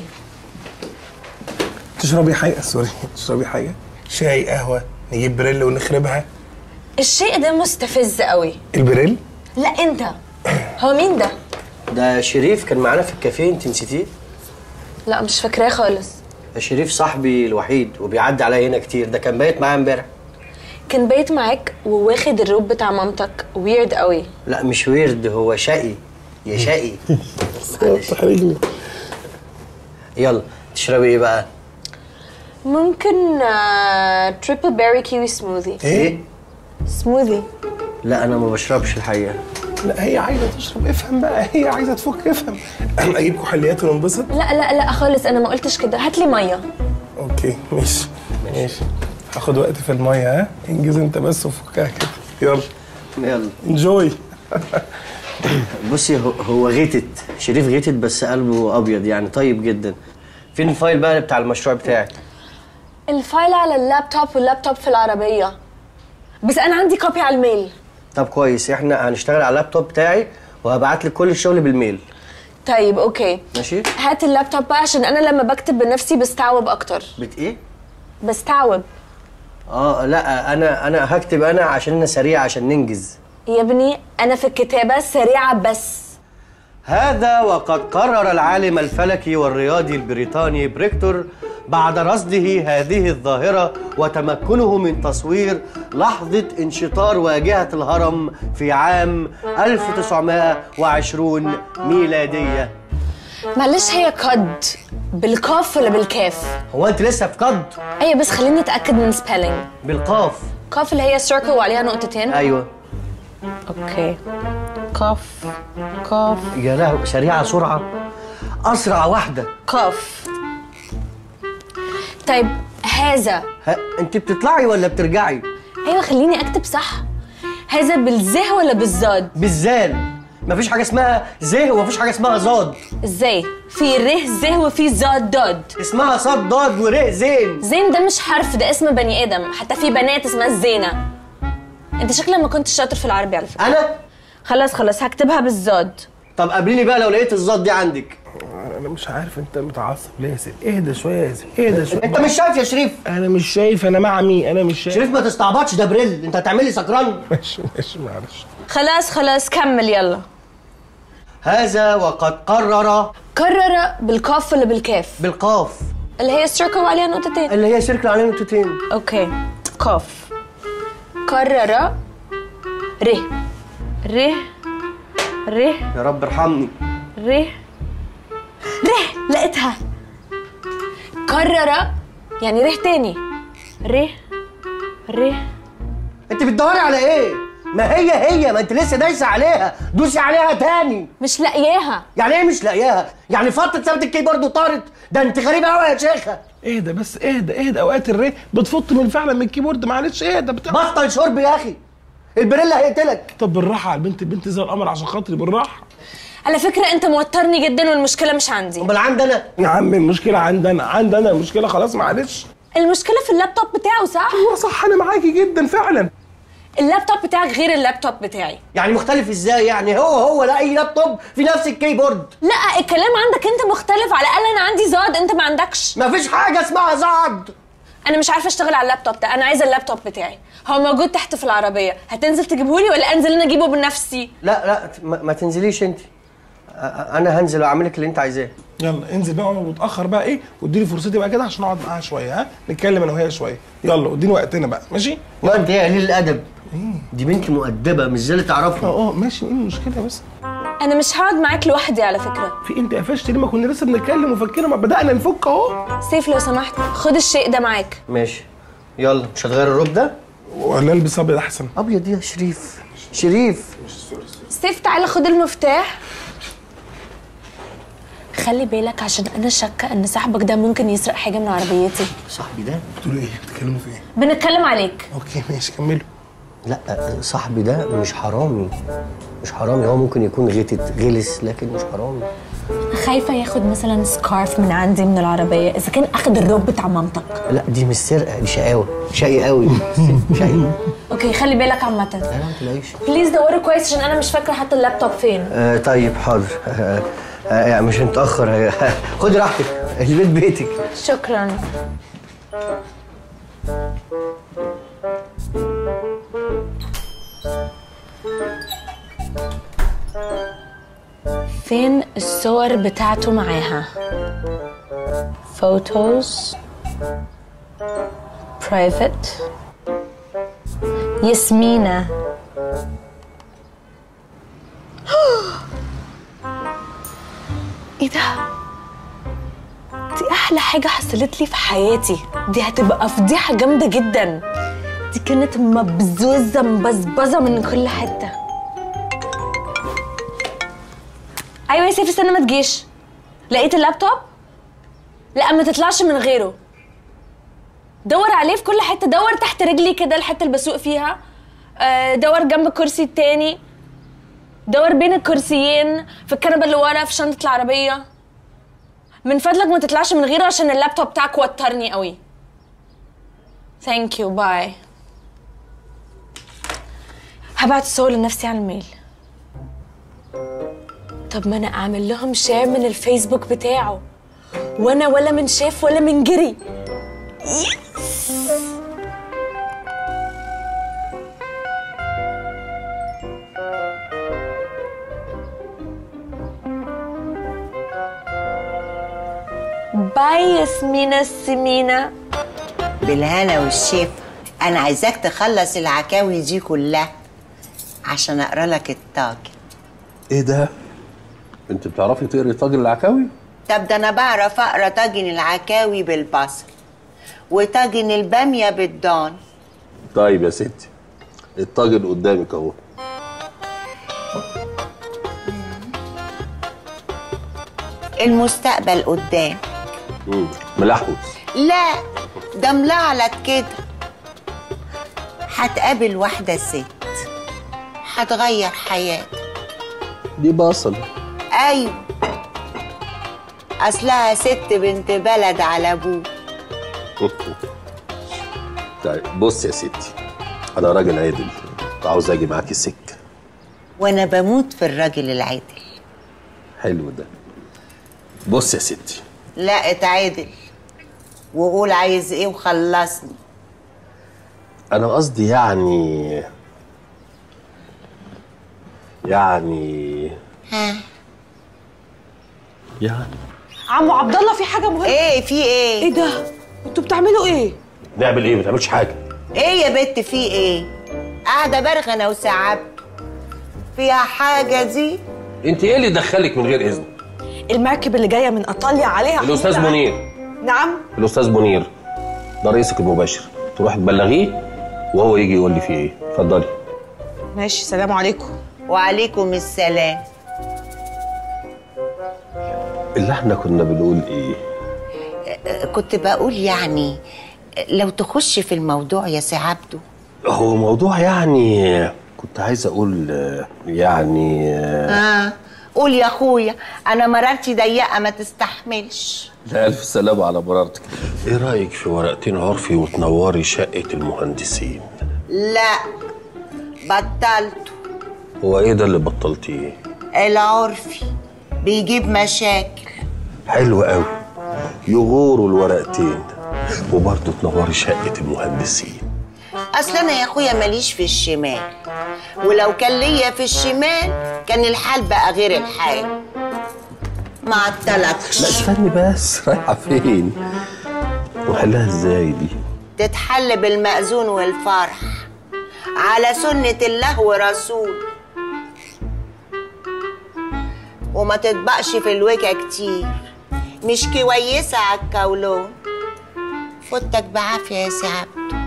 تشربي حاجه سوري تشربي حاجه شاي قهوه نجيب بريل ونخربها الشيء ده مستفز قوي البريل لا انت هو مين ده ده شريف كان معانا في الكافيه انت نسيتيه لا مش فاكراه خالص شريف صاحبي الوحيد وبيعدي عليا هنا كتير ده كان بايت معايا امبارح كان بايت معاك وواخد الروب بتاع مامتك ويرد قوي لا مش ويرد هو شقي يا شقي تحرجني يلا تشربي ايه بقى ممكن تريبل بيري كيوي سموذي ايه سموذي لا انا ما بشربش الحقيقه لا هي عايزه تشرب افهم بقى هي عايزه تفك افهم اجيب كحوليات وننبسط لا لا لا خالص انا ما قلتش كده هات لي ميه اوكي ماشي ماشي هاخد وقت في الميه ها انجز انت بس وفكها كده يلا يلا انجوي بصي هو, هو غيتت شريف غيتت بس قلبه ابيض يعني طيب جدا فين الفايل بقى بتاع المشروع بتاعك الفايل على اللابتوب واللابتوب في العربيه بس انا عندي كوبي على الميل طب كويس احنا هنشتغل على اللابتوب بتاعي وهبعت لك كل الشغل بالميل طيب اوكي ماشي هات اللابتوب بقى عشان انا لما بكتب بنفسي بستعوب اكتر بت ايه بستعوب اه لا انا انا هكتب انا عشان انا سريع عشان ننجز يا ابني انا في الكتابه سريعه بس هذا وقد قرر العالم الفلكي والرياضي البريطاني بريكتور بعد رصده هذه الظاهرة وتمكنه من تصوير لحظة انشطار واجهة الهرم في عام 1920 ميلادية معلش هي قد بالقاف ولا بالكاف هو انت لسه في قد ايوه بس خليني اتاكد من سبيلنج بالقاف قاف اللي هي سيركل وعليها نقطتين ايوه اوكي قاف قاف يا لهوي سريعة سرعة أسرع واحدة قاف طيب هذا ها انت بتطلعي ولا بترجعي ايوه خليني اكتب صح هذا بالزه ولا بالزاد بالزال مفيش حاجة اسمها زه ومفيش حاجة اسمها زاد ازاي في ره زه وفي زاد داد اسمها صاد ضاد ورق زين زين ده مش حرف ده اسم بني ادم حتى في بنات اسمها الزينه انت شكلك ما كنتش شاطر في العربي على فكره انا خلاص خلاص هكتبها بالزاد طب قابليني بقى لو لقيت الزاد دي عندك انا مش عارف انت متعصب ليه يا ياسر اهدى شويه يا ياسر اهدى شويه انت مش شايف يا شريف انا مش شايف انا مع مين انا مش شايف شريف ما تستعبطش ده بريل انت هتعملي سكران ماشي ماشي معلش خلاص خلاص كمل يلا هذا وقد قرر كرر بالقاف ولا بالكاف بالقاف اللي هي السيركل وعليها نقطتين اللي هي سيركل عليه نقطتين اوكي قاف كرر ر ر ر يا رب ارحمني ر ر لقيتها كرر يعني ره تاني ر ر انت بتدوري على ايه ما هي هي ما انت لسه دايسه عليها دوسي عليها تاني مش لاقياها يعني ايه مش لاقياها يعني فتره سابت الكيبورد وطارت ده انت غريبه قوي يا شيخه اهدى بس اهدى اهدى اوقات الري بتفط من فعلا من الكيبورد معلش اهدى بتاع بطل شرب يا اخي البريلا هيقتلك طب بالراحه على البنت البنت زي القمر عشان خاطري بالراحه على فكره انت موترني جدا والمشكله مش عندي امال عندي انا يا عم المشكله عندنا عندنا المشكله خلاص معلش المشكله في اللابتوب بتاعه صح ايوه صح انا معاكي جدا فعلا اللابتوب بتاعك غير اللابتوب بتاعي يعني مختلف ازاي يعني هو هو لا اي لابتوب في نفس الكيبورد لا الكلام عندك انت مختلف على الاقل انا عندي زاد انت ما عندكش مفيش حاجه اسمها زعد انا مش عارفه اشتغل على اللابتوب ده انا عايزه اللابتوب بتاعي هو موجود تحت في العربيه هتنزل تجيبهولي ولا انزل انا اجيبه بنفسي لا لا ما, ما تنزليش انت أ- انا هنزل واعمل لك اللي انت عايزاه يلا انزل بقى وانا متاخر بقى ايه واديني فرصتي بقى كده عشان اقعد معاها شويه ها نتكلم انا وهي شويه يلا اديني وقتنا بقى ماشي لا انت يا قليل الادب دي بنت مؤدبه مش زي اللي تعرفها اه اه ماشي ايه المشكله بس انا مش هقعد معاك لوحدي على فكره في انت قفشت ليه ما كنا لسه بنتكلم وفكنا ما بدانا نفك اهو سيف لو سمحت خد الشيء ده معاك ماشي يلا مش هتغير الروب ده ولا البس ابيض احسن ابيض يا شريف شريف سيف تعالى خد المفتاح خلي بالك عشان انا شاكه ان صاحبك ده ممكن يسرق حاجه من عربيتي صاحبي ده بتقولوا ايه بتتكلموا في ايه بنتكلم عليك اوكي ماشي كملوا لا صاحبي ده مش حرامي مش حرامي هو ممكن يكون غتت غلس لكن مش حرامي خايفه ياخد مثلا سكارف من عندي من العربيه اذا كان اخد الروب بتاع مامتك لا دي مش سرقه دي شقاوه شقي قوي شقي اوكي خلي بالك عامه لا ما تلاقيش بليز دوري كويس عشان انا مش فاكره حتى اللابتوب فين آه طيب حاضر آه آه يعني مش هنتاخر خدي راحتك البيت بيتك شكرا فين الصور بتاعته معاها photos private ياسمينة ايه ده دي احلى حاجة حصلت لي في حياتي دي هتبقى فضيحة جامدة جدا دي كانت مبزوزة مبزبزة من كل حتة ايوه يا سيف استنى ما تجيش لقيت اللابتوب لا ما تطلعش من غيره دور عليه في كل حته دور تحت رجلي كده الحته اللي بسوق فيها آه، دور جنب الكرسي التاني دور بين الكرسيين في الكنبه اللي ورا في شنطه العربيه من فضلك ما تطلعش من غيره عشان اللابتوب بتاعك وترني قوي ثانك يو باي هبعت الصور لنفسي على الميل طب ما انا اعمل لهم شير من الفيسبوك بتاعه وانا ولا من شاف ولا من جري باي ياسمينة السمينة بالهنا والشفا انا عايزاك تخلص العكاوي دي كلها عشان اقرا لك الطاجن ايه ده؟ انت بتعرفي تقري طاجن العكاوي؟ طب ده انا بعرف اقرا طاجن العكاوي بالبصل وطاجن الباميه بالضان طيب يا ستي الطاجن قدامك اهو المستقبل قدام مم، ملحوس لا ده ملعلت كده هتقابل واحدة ست هتغير حياتك دي بصل أيوة أصلها ست بنت بلد على أبوه طيب بص يا ستي انا راجل عادل عاوز اجي معاكي السكه وأنا بموت في الراجل العادل حلو ده بص يا ستي لا اتعادل وقول عايز ايه وخلصني انا قصدي يعني يعني ها يعني عمو عبد الله في حاجه مهمه ايه في ايه ايه ده انتوا بتعملوا ايه نعمل ايه ما تعملش حاجه ايه يا بت في ايه قاعده بارغه انا وسعبت فيها حاجه دي انت ايه اللي دخلك من غير اذن المركب اللي جايه من ايطاليا عليها الاستاذ حمولة. منير نعم الاستاذ منير ده رئيسك المباشر تروح تبلغيه وهو يجي يقول لي فيه ايه اتفضلي ماشي سلام عليكم وعليكم السلام اللي احنا كنا بنقول ايه كنت بقول يعني لو تخش في الموضوع يا سي عبده هو موضوع يعني كنت عايز اقول آه، يعني آه، اه قول يا اخويا انا مرارتي ضيقه ما تستحملش لا الف سلامة على مرارتك ايه رايك في ورقتين عرفي وتنوري شقه المهندسين لا بطلته هو ايه ده اللي بطلتيه العرفي بيجيب مشاكل حلو قوي يغوروا الورقتين وبرضه تنوري شقه المهندسين اصل انا يا اخويا ماليش في الشمال ولو كان ليا في الشمال كان الحال بقى غير الحال ما لا عطلكش استني بس رايحه فين وحلها ازاي دي تتحل بالمأذون والفرح على سنة الله ورسول وما تطبقش في الوجه كتير مش كويسة على الكولون فوتك بعافية يا سي عبده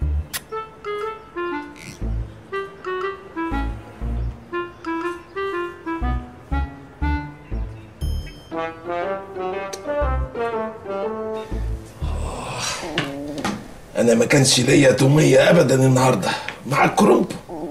انا ما كانش ليا توميه ابدا النهارده مع الكرنب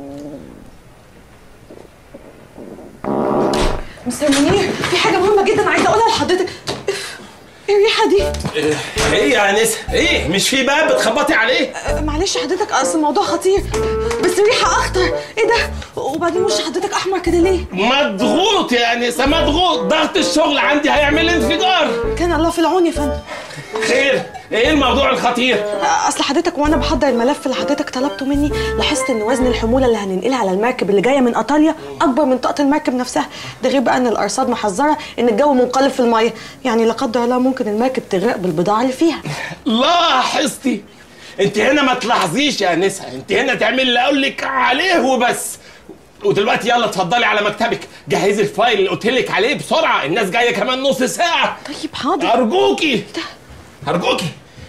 مستر منير في حاجه مهمه جدا عايزه اقولها لحضرتك ايه الريحه دي ايه يا انسه ايه مش في باب بتخبطي عليه أه، معلش حضرتك اصل الموضوع خطير بس الريحه اخطر ايه ده وبعدين وش حضرتك احمر كده ليه مضغوط يا انسه مضغوط ضغط الشغل عندي هيعمل انفجار كان الله في العون يا فندم خير ايه الموضوع الخطير اصل حضرتك وانا بحضر الملف اللي حضرتك طلبته مني لاحظت ان وزن الحموله اللي هننقلها على المركب اللي جايه من ايطاليا اكبر من طاقه المركب نفسها ده غير بقى ان الارصاد محذره ان الجو منقلب في الميه يعني لا قدر الله ممكن المركب تغرق بالبضاعه اللي فيها لاحظتي انت هنا ما تلاحظيش يا انسه انت هنا تعملي اللي اقول لك عليه وبس ودلوقتي يلا اتفضلي على مكتبك جهزي الفايل اللي قلت لك عليه بسرعه الناس جايه كمان نص ساعه طيب حاضر ارجوكي ارجوكي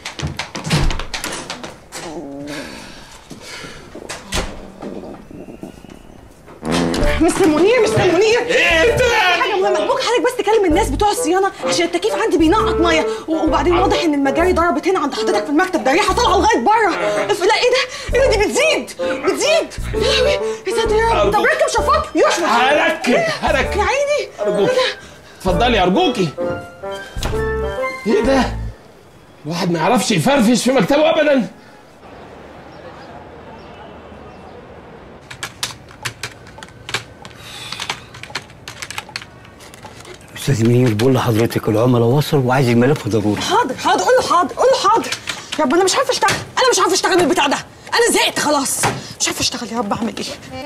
مستر منير مستر منير ايه ده؟ حاجه مهمه ممكن حضرتك بس تكلم الناس بتوع الصيانه عشان التكييف عندي بينقط ميه و- وبعدين واضح ان المجاري ضربت هنا عند حضرتك في المكتب ده ريحه طالعه لغايه بره ف- لا ايه ده؟ ايه ده دي بتزيد بتزيد يا لهوي يا ساتر يا رب طب ركب شفاط يشفط هركب هركب يا عيني ارجوكي اتفضلي ارجوكي ايه ده؟ الواحد ما يعرفش يفرفش في مكتبه ابدا استاذ منير بقول لحضرتك العملاء وصل وعايز الملف ضروري حاضر حاضر قول له حاضر قول له حاضر يا رب انا مش عارفه اشتغل انا مش عارفه اشتغل البتاع ده انا زهقت خلاص مش عارفه اشتغل يا رب اعمل ايه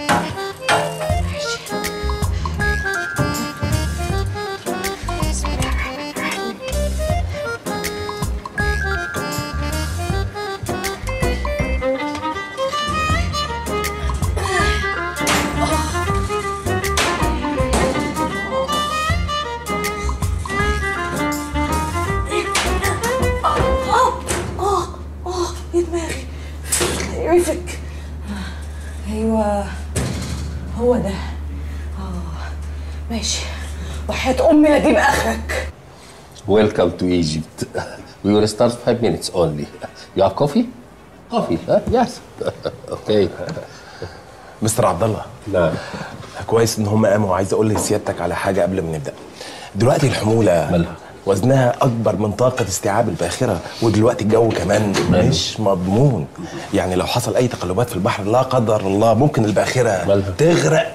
اه اه اه يا دماغي يقرفك ايوه هو ده اه ماشي وحياة امي لا تجيب اخرك Welcome to Egypt. We will start five minutes only. You have coffee? Coffee, huh? Yes. okay. مستر عبد الله نعم كويس ان هم قاموا وعايز اقول لسيادتك على حاجه قبل ما نبدا دلوقتي الحموله مالها؟ وزنها اكبر من طاقه استيعاب الباخره ودلوقتي الجو كمان مش مضمون يعني لو حصل اي تقلبات في البحر لا قدر الله ممكن الباخره مالها؟ تغرق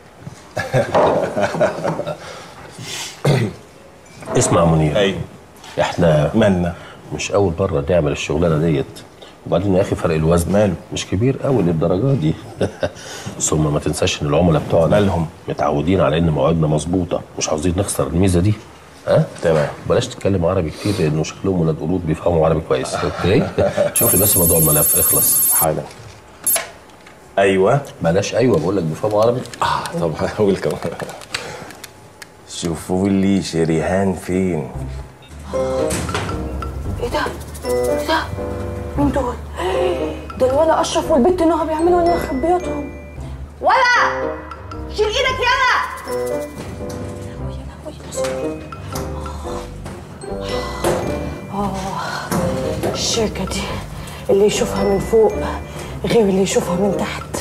اسمع منير ايوه احنا مالنا مش اول مره نعمل الشغلانه ديت وبعدين يا اخي فرق الوزن ماله؟ مش كبير قوي للدرجه دي ثم ما تنساش ان العملاء بتوعنا مالهم؟ متعودين على ان مواعيدنا مظبوطه مش عاوزين نخسر الميزه دي ها تمام بلاش تتكلم عربي كتير لانه شكلهم ولاد قرود بيفهموا عربي كويس اوكي شوف لي بس موضوع الملف اخلص حالا ايوه بلاش ايوه بقول لك بيفهموا عربي اه طب هقول كمان شوفوا لي شريهان فين ايه ده؟ ايه ده؟ مين دول؟ ده الولا اشرف والبت نهى بيعملوا لنا خبياتهم ولا شيل ايدك يلا الشركة دي اللي يشوفها من فوق غير اللي يشوفها من تحت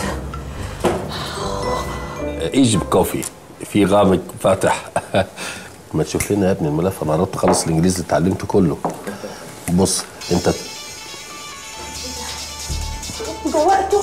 ايجيب كوفي في غامق فاتح ما تشوف لنا يا ابني الملف انا قربت اخلص الانجليزي اللي اتعلمته كله بص انت ده وقته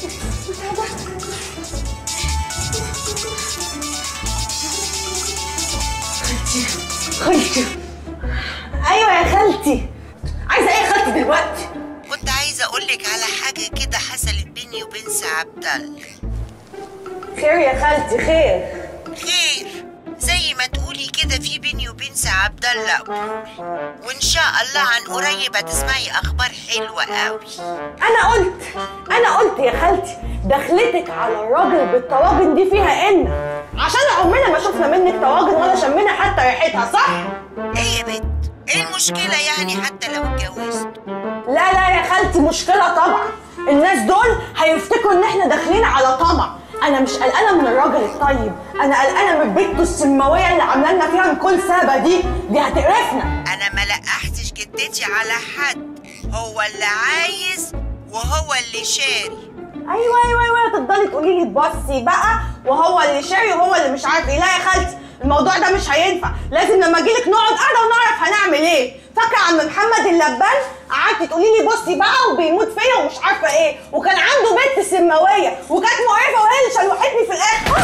خالتي خالتي ايوه يا خالتي عايزه ايه يا خالتي دلوقتي كنت عايزه اقول لك على حاجه كده حصلت بيني وبين سي عبد الله خير يا خالتي خير خير زي ما تقولي كده في بيني وبين سي عبد الله قبول وان شاء الله عن قريب هتسمعي اخبار حلوه قوي انا قلت انا قلت يا خالتي دخلتك على الراجل بالطواجن دي فيها ان عشان عمرنا ما شفنا منك طواجن ولا شمينا حتى ريحتها صح ايه يا بت ايه المشكله يعني حتى لو اتجوزت لا لا يا خالتي مشكله طبعا الناس دول هيفتكروا ان احنا داخلين على طمع انا مش قلقانه من الراجل الطيب انا قلقانه من بنته السماويه اللي عامله لنا فيها كل سابه دي دي هتقرفنا انا ما لقحتش جدتي على حد هو اللي عايز وهو اللي شاري ايوه ايوه ايوه تفضلي تقولي لي بصي بقى وهو اللي شاري وهو اللي مش عارف ايه لا يا خالتي الموضوع ده مش هينفع لازم لما اجيلك نقعد قاعده ونعرف هنعمل ايه فاكره عم محمد اللبان قعدتي تقولي لي بصي بقى وبيموت فيا ومش عارفه ايه وكان عنده بنت سماويه وكانت مقرفه وهي اللي شلوحتني في الاخر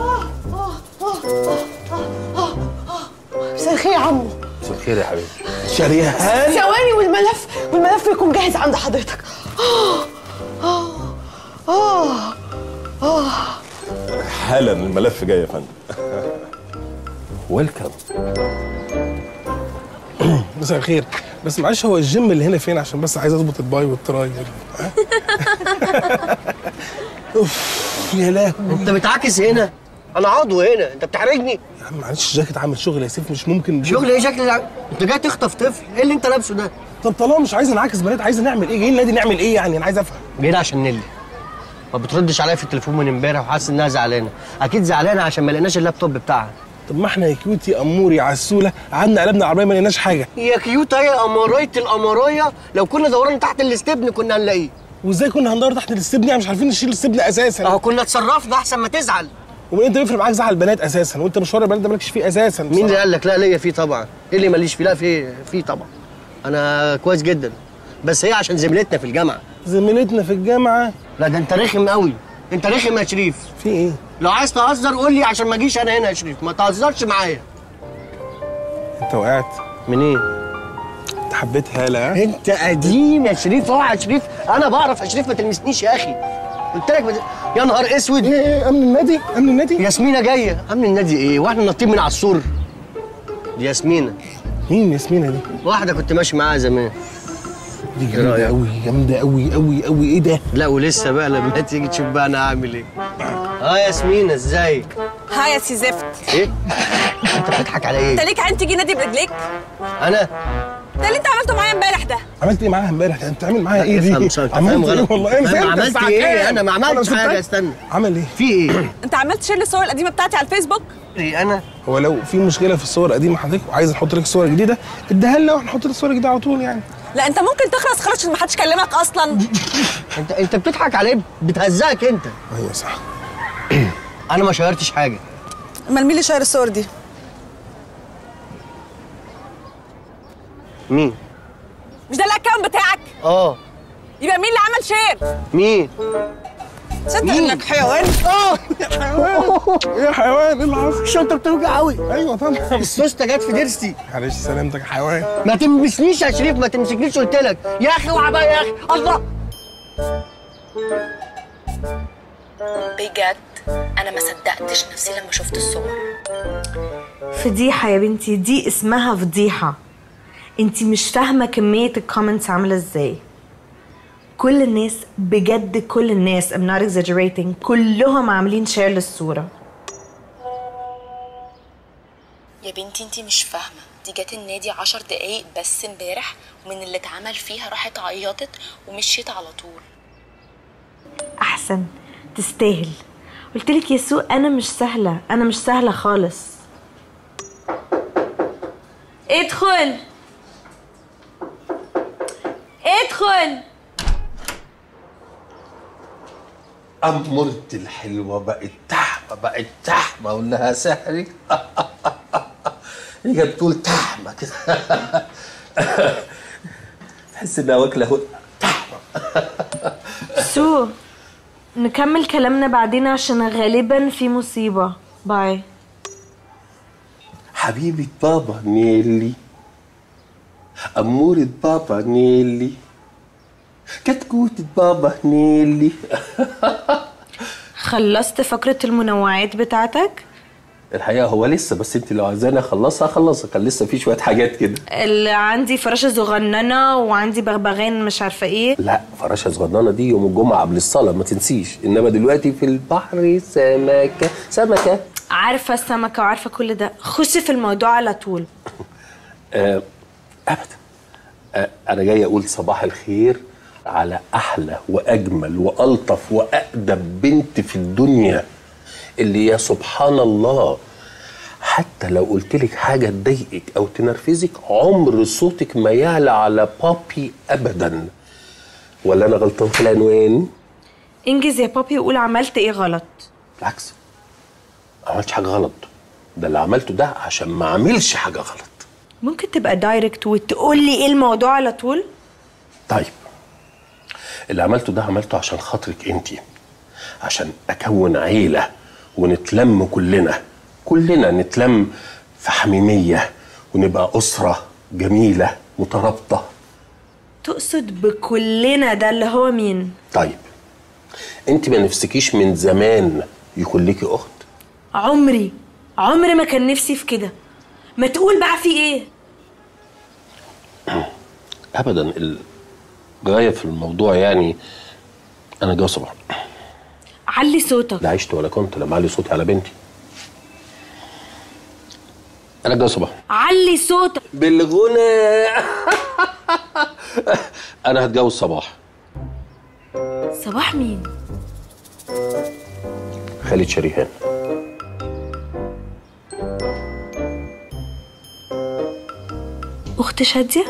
مساء الخير يا عمو مساء الخير يا حبيبي شريهان ثواني والملف والملف يكون جاهز عند حضرتك اه اه اه اه حالا الملف جاي يا فندم ويلكم مساء الخير بس معلش هو الجيم اللي هنا فين عشان بس عايز اظبط الباي والتراي ها؟ اوف يا لهوي انت بتعاكس هنا انا عضو هنا انت بتحرجني يا عم معلش الجاكيت عامل شغل يا سيف مش ممكن شغل ايه شكل الع- انت جاي تخطف طفل ايه اللي انت لابسه ده طب طالما مش عايز نعاكس بنات عايز نعمل ايه جايين النادي نعمل ايه يعني انا عايز افهم جايين عشان نيلي ما بتردش عليا في التليفون من امبارح وحاسس انها زعلانه اكيد زعلانه عشان ما لقيناش اللابتوب بتاعها طب ما احنا يا كيوت يا امور يا عسوله قعدنا قلبنا العربيه ما لقيناش حاجه يا كيوت يا قمرايه القمرايه لو كنا دورنا تحت الاستبن كنا هنلاقيه وازاي كنا هندور تحت الاستبن يعني مش عارفين نشيل الاستبن اساسا اهو كنا اتصرفنا احسن ما تزعل ومن انت بيفرق معاك زعل البنات اساسا وانت مشوار البنات ده مالكش فيه اساسا مين اللي قال لك لا ليا فيه طبعا ايه اللي ماليش فيه لا فيه فيه طبعا انا كويس جدا بس هي عشان زميلتنا في الجامعه زميلتنا في الجامعه لا ده انت رخم قوي انت رخم يا شريف في ايه لو عايز تهزر قول لي عشان ما اجيش انا هنا يا شريف ما تهزرش معايا انت وقعت منين انت حبيت هاله ها؟ انت قديم يا شريف اوعى يا شريف انا بعرف يا شريف ما تلمسنيش يا اخي قلت لك بد... يا نهار اسود ايه ايه امن النادي امن النادي ياسمينه جايه امن النادي ايه واحنا نطين من على السور دي ياسمينه مين ياسمينه دي واحده كنت ماشي معاها زمان دي جامده قوي جامده قوي قوي قوي ايه ده لا ولسه بقى لما تيجي تشوف بقى انا هعمل ايه اه ياسمينه ازاي ها يا سي زفت ايه انت بتضحك على انت ايه ليك عين تيجي نادي برجليك انا ده اللي انت عملته معايا امبارح ده عملت ايه معاها امبارح انت بتعمل معاها ايه افهم دي صح، أنت عملت فاهم ايه غلط. والله انا فاهم فهمت عملت الساعة إيه؟ كام؟ أنا ما عملتش أنا حاجة، صدقت. استنى. عمل ايه في ايه انت عملت شير الصور القديمه بتاعتي على الفيسبوك ايه انا هو لو في مشكله في الصور القديمه حضرتك وعايز نحط لك صور جديده اديها لنا ونحط لك الصور الجديده على طول يعني لا انت ممكن تخلص خلاص عشان ما حدش كلمك اصلا انت انت بتضحك على ايه بتهزقك انت ايوه صح انا ما شيرتش حاجه امال مين اللي شاير الصور دي مين مش ده الاكونت بتاعك اه يبقى مين اللي عمل شير مين تصدق مين؟ انك حيوان اه يا حيوان يا حيوان ايه اللي حصل الشنطه بتوجع قوي ايوه طبعا السوسته جت في ضرسي معلش سلامتك يا حيوان ما تلمسنيش يا شريف ما تمسكنيش قلت لك يا اخي اوعى بقى يا اخي الله بجد انا ما صدقتش نفسي لما شفت الصور فضيحة يا بنتي دي اسمها فضيحة انتي مش فاهمة كمية الكومنتس عاملة ازاي كل الناس بجد كل الناس I'm not exaggerating كلهم عاملين شير للصورة يا بنتي انتي مش فاهمه دي جت النادي عشر دقايق بس امبارح ومن اللي اتعمل فيها راحت عيطت ومشيت على طول أحسن تستاهل قلتلك يا سو أنا مش سهلة أنا مش سهلة خالص ادخل ادخل أمرت الحلوة بقت تحمة بقت تحمة أقول لها سحري هي بتقول تحمة كده تحس إنها واكلة هو- سو نكمل كلامنا بعدين عشان غالبا في مصيبة باي حبيبة بابا نيلي أمورة بابا نيلي كتكوتة بابا نيلي خلصت فقرة المنوعات بتاعتك الحقيقة هو لسه بس انت لو عايزاني اخلصها اخلصها كان لسه في شوية حاجات كده اللي عندي فراشة صغننة وعندي بغبغان مش عارفة ايه لا فراشة صغننة دي يوم الجمعة قبل الصلاة ما تنسيش انما دلوقتي في البحر سمكة سمكة عارفة السمكة وعارفة كل ده خش في الموضوع على طول آه ابدا آه انا جاي اقول صباح الخير على احلى واجمل والطف واقدم بنت في الدنيا اللي يا سبحان الله حتى لو قلت لك حاجه تضايقك او تنرفزك عمر صوتك ما يعلى على بابي ابدا ولا انا غلطان في العنوان انجز يا بابي وقول عملت ايه غلط بالعكس ما عملتش حاجه غلط ده اللي عملته ده عشان ما اعملش حاجه غلط ممكن تبقى دايركت وتقول لي ايه الموضوع على طول طيب اللي عملته ده عملته عشان خاطرك انت عشان اكون عيله ونتلم كلنا كلنا نتلم في حميميه ونبقى اسره جميله مترابطه تقصد بكلنا ده اللي هو مين طيب انت ما نفسكيش من زمان يكون ليكي اخت عمري عمري ما كان نفسي في كده ما تقول بقى في ايه ابدا الغايه في الموضوع يعني انا جوز صباح علي صوتك لا عشت ولا كنت لما علي صوتي على بنتي انا جوز صباح علي صوتك بالغنى انا هتجوز صباح صباح مين خالد شريهان اخت شاديه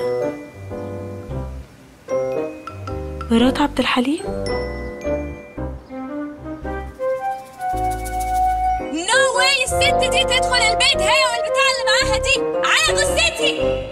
مرات عبد الحليم نو واي الست دي تدخل البيت هي والبتاع اللي معاها دي على جثتي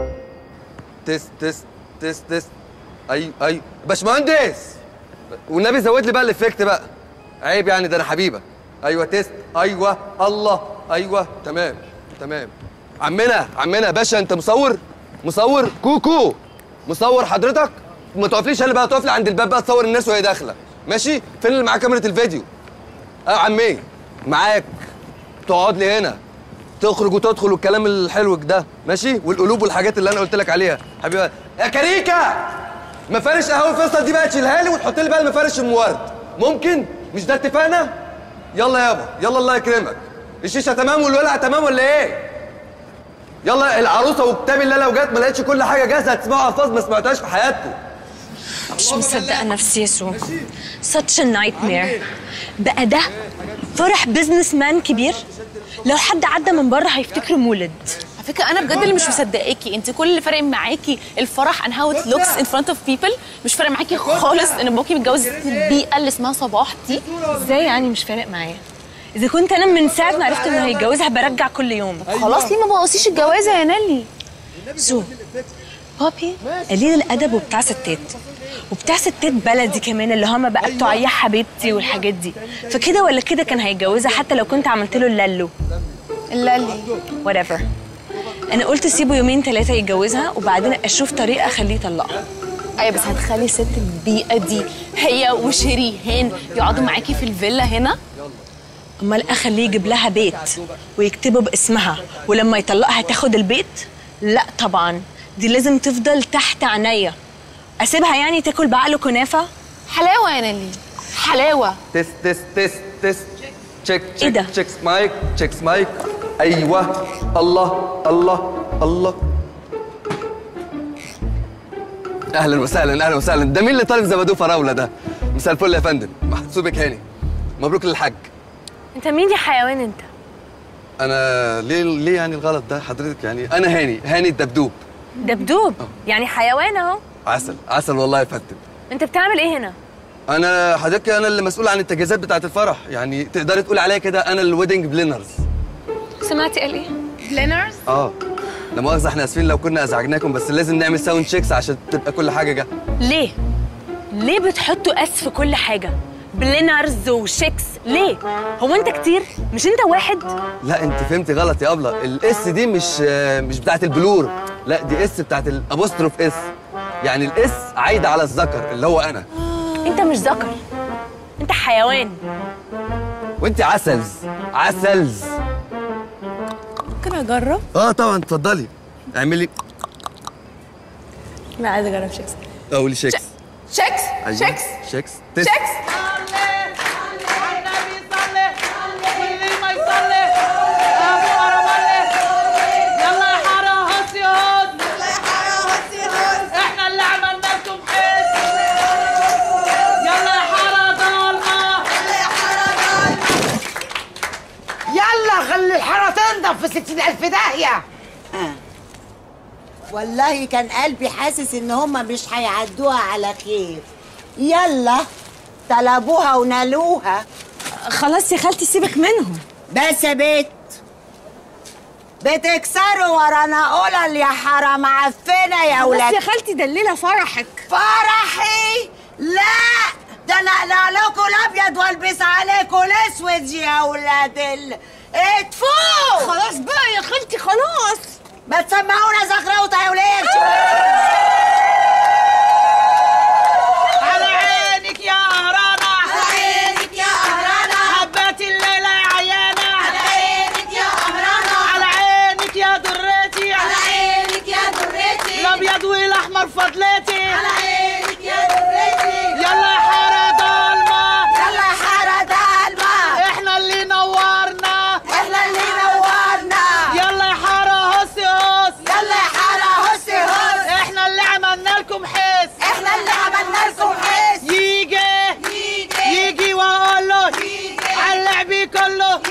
تست تست تست تست ايوه ايوه باشمهندس والنبي زود لي بقى الافكت بقى عيب يعني ده انا حبيبك ايوه تست ايوه الله ايوه تمام تمام عمنا عمنا باشا انت مصور مصور كوكو مصور حضرتك ما تقفليش انا بقى تقف لي عند الباب بقى تصور الناس وهي داخله ماشي فين اللي معاه كاميرا الفيديو اه عمي معاك تقعد لي هنا تخرج وتدخل والكلام الحلو ده ماشي والقلوب والحاجات اللي انا قلت لك عليها حبيبي يا كريكه مفارش قهوه فيصل دي بقى تشيلها لي وتحط لي بقى المفارش ام ورد ممكن مش ده اتفقنا يلا يابا يلا الله يكرمك الشيشه تمام والولع تمام ولا ايه يلا العروسه وكتاب الله لو جت ما لقيتش كل حاجه جاهزه هتسمعوا الفاظ ما سمعتهاش في حياتكم مش مصدقه نفسي يسوع such a nightmare بقى ده فرح بزنس مان كبير لو حد عدى من بره هيفتكره مولد على فكره انا بجد اللي مش مصدقاكي انت كل اللي فارق معاكي الفرح and how it looks in front of people مش فارق معاكي خالص ان باباكي متجوز البيئه اللي اسمها صباح دي ازاي يعني مش فارق معايا اذا كنت انا من ساعه ما عرفت انه هيتجوزها برجع كل يوم خلاص ليه ما بوظيش الجوازه يا نالي سو بابي قليل الادب وبتاع ستات وبتاع ستات بلدي كمان اللي هم بقى بتوع يا حبيبتي والحاجات دي فكده ولا كده كان هيتجوزها حتى لو كنت عملت له اللالو اللالي whatever انا قلت سيبه يومين ثلاثه يتجوزها وبعدين اشوف طريقه اخليه يطلقها ايوه بس هتخلي ست البيئه دي هي وشريهان يقعدوا معاكي في الفيلا هنا امال اخليه يجيب لها بيت ويكتبه باسمها ولما يطلقها تاخد البيت لا طبعا دي لازم تفضل تحت عينيا اسيبها يعني تاكل بعقله كنافه حلاوه يا نالي حلاوه تست تست تست تست تشيك إيه تشيك ده؟ تشيكس مايك تشيكس مايك ايوه الله الله الله اهلا وسهلا اهلا وسهلا ده مين اللي طالب زبادو فراوله ده مساء الفل يا فندم محسوبك هاني مبروك للحاج انت مين يا حيوان انت انا ليه ليه يعني الغلط ده حضرتك يعني انا هاني هاني الدبدوب دبدوب يعني حيوان اهو عسل عسل والله يا فندم انت بتعمل ايه هنا انا حضرتك انا اللي مسؤول عن التجهيزات بتاعه الفرح يعني تقدري تقولي عليا كده انا الويدنج بلينرز سمعتي قال ايه بلينرز اه لا مؤاخذه احنا اسفين لو كنا ازعجناكم بس لازم نعمل ساوند تشيكس عشان تبقى كل حاجه جاهزه ليه ليه بتحطوا اس في كل حاجه بلينرز وشيكس ليه هو انت كتير مش انت واحد لا انت فهمتي غلط يا ابله الاس دي مش آه، مش بتاعه البلور لا دي اس بتاعه الابوستروف اس يعني الاس عايده على الذكر اللي هو انا انت مش ذكر انت حيوان وانت عسلز عسلز ممكن اجرب اه طبعا اتفضلي اعملي لا عايزه اجرب شيكس قولي شيكس شيكس أيوة. شيكس شيكس تست. شيكس يلا يا حارة هصي هص يلا يا حارة هصي هص احنا اللي عملنا لكم حس يلا يا حارة ضلمة يلا يا حارة يلا خلي الحارة تنضف في ستين ألف داهية والله كان قلبي حاسس إن هما مش هيعدوها على خير يلا طلبوها ونالوها خلاص يا خالتي سيبك منهم بس يا بيت بتكسروا ورانا قلل يا حرام معفنة يا بس ولاد يا خالتي ده الليله فرحك فرحي لا ده انا اقلع لكم الابيض والبس عليكم الاسود يا ولاد ال اتفوا خلاص بقى يا خالتي خلاص ما تسمعونا زغروطه يا ولاد على عينك يا قهرانة على عينك يا قهرانة. حبات الليلة يا عيانة على عينك يا قهرانة. على عينك يا درتي على عينك يا درتي. الأبيض والأحمر فضلتي على عينك يا درتي. يلا يا حارة ضلمة يلا يا حارة ضلمة. احنا اللي نورنا احنا اللي نورنا. يلا يا حارة هسي هس يلا يا حارة هسي هس. احنا اللي عملنا لكم حس احنا اللي عملنا لكم حس. يجي يجي. يجي واقول له يجي. على اللعب كله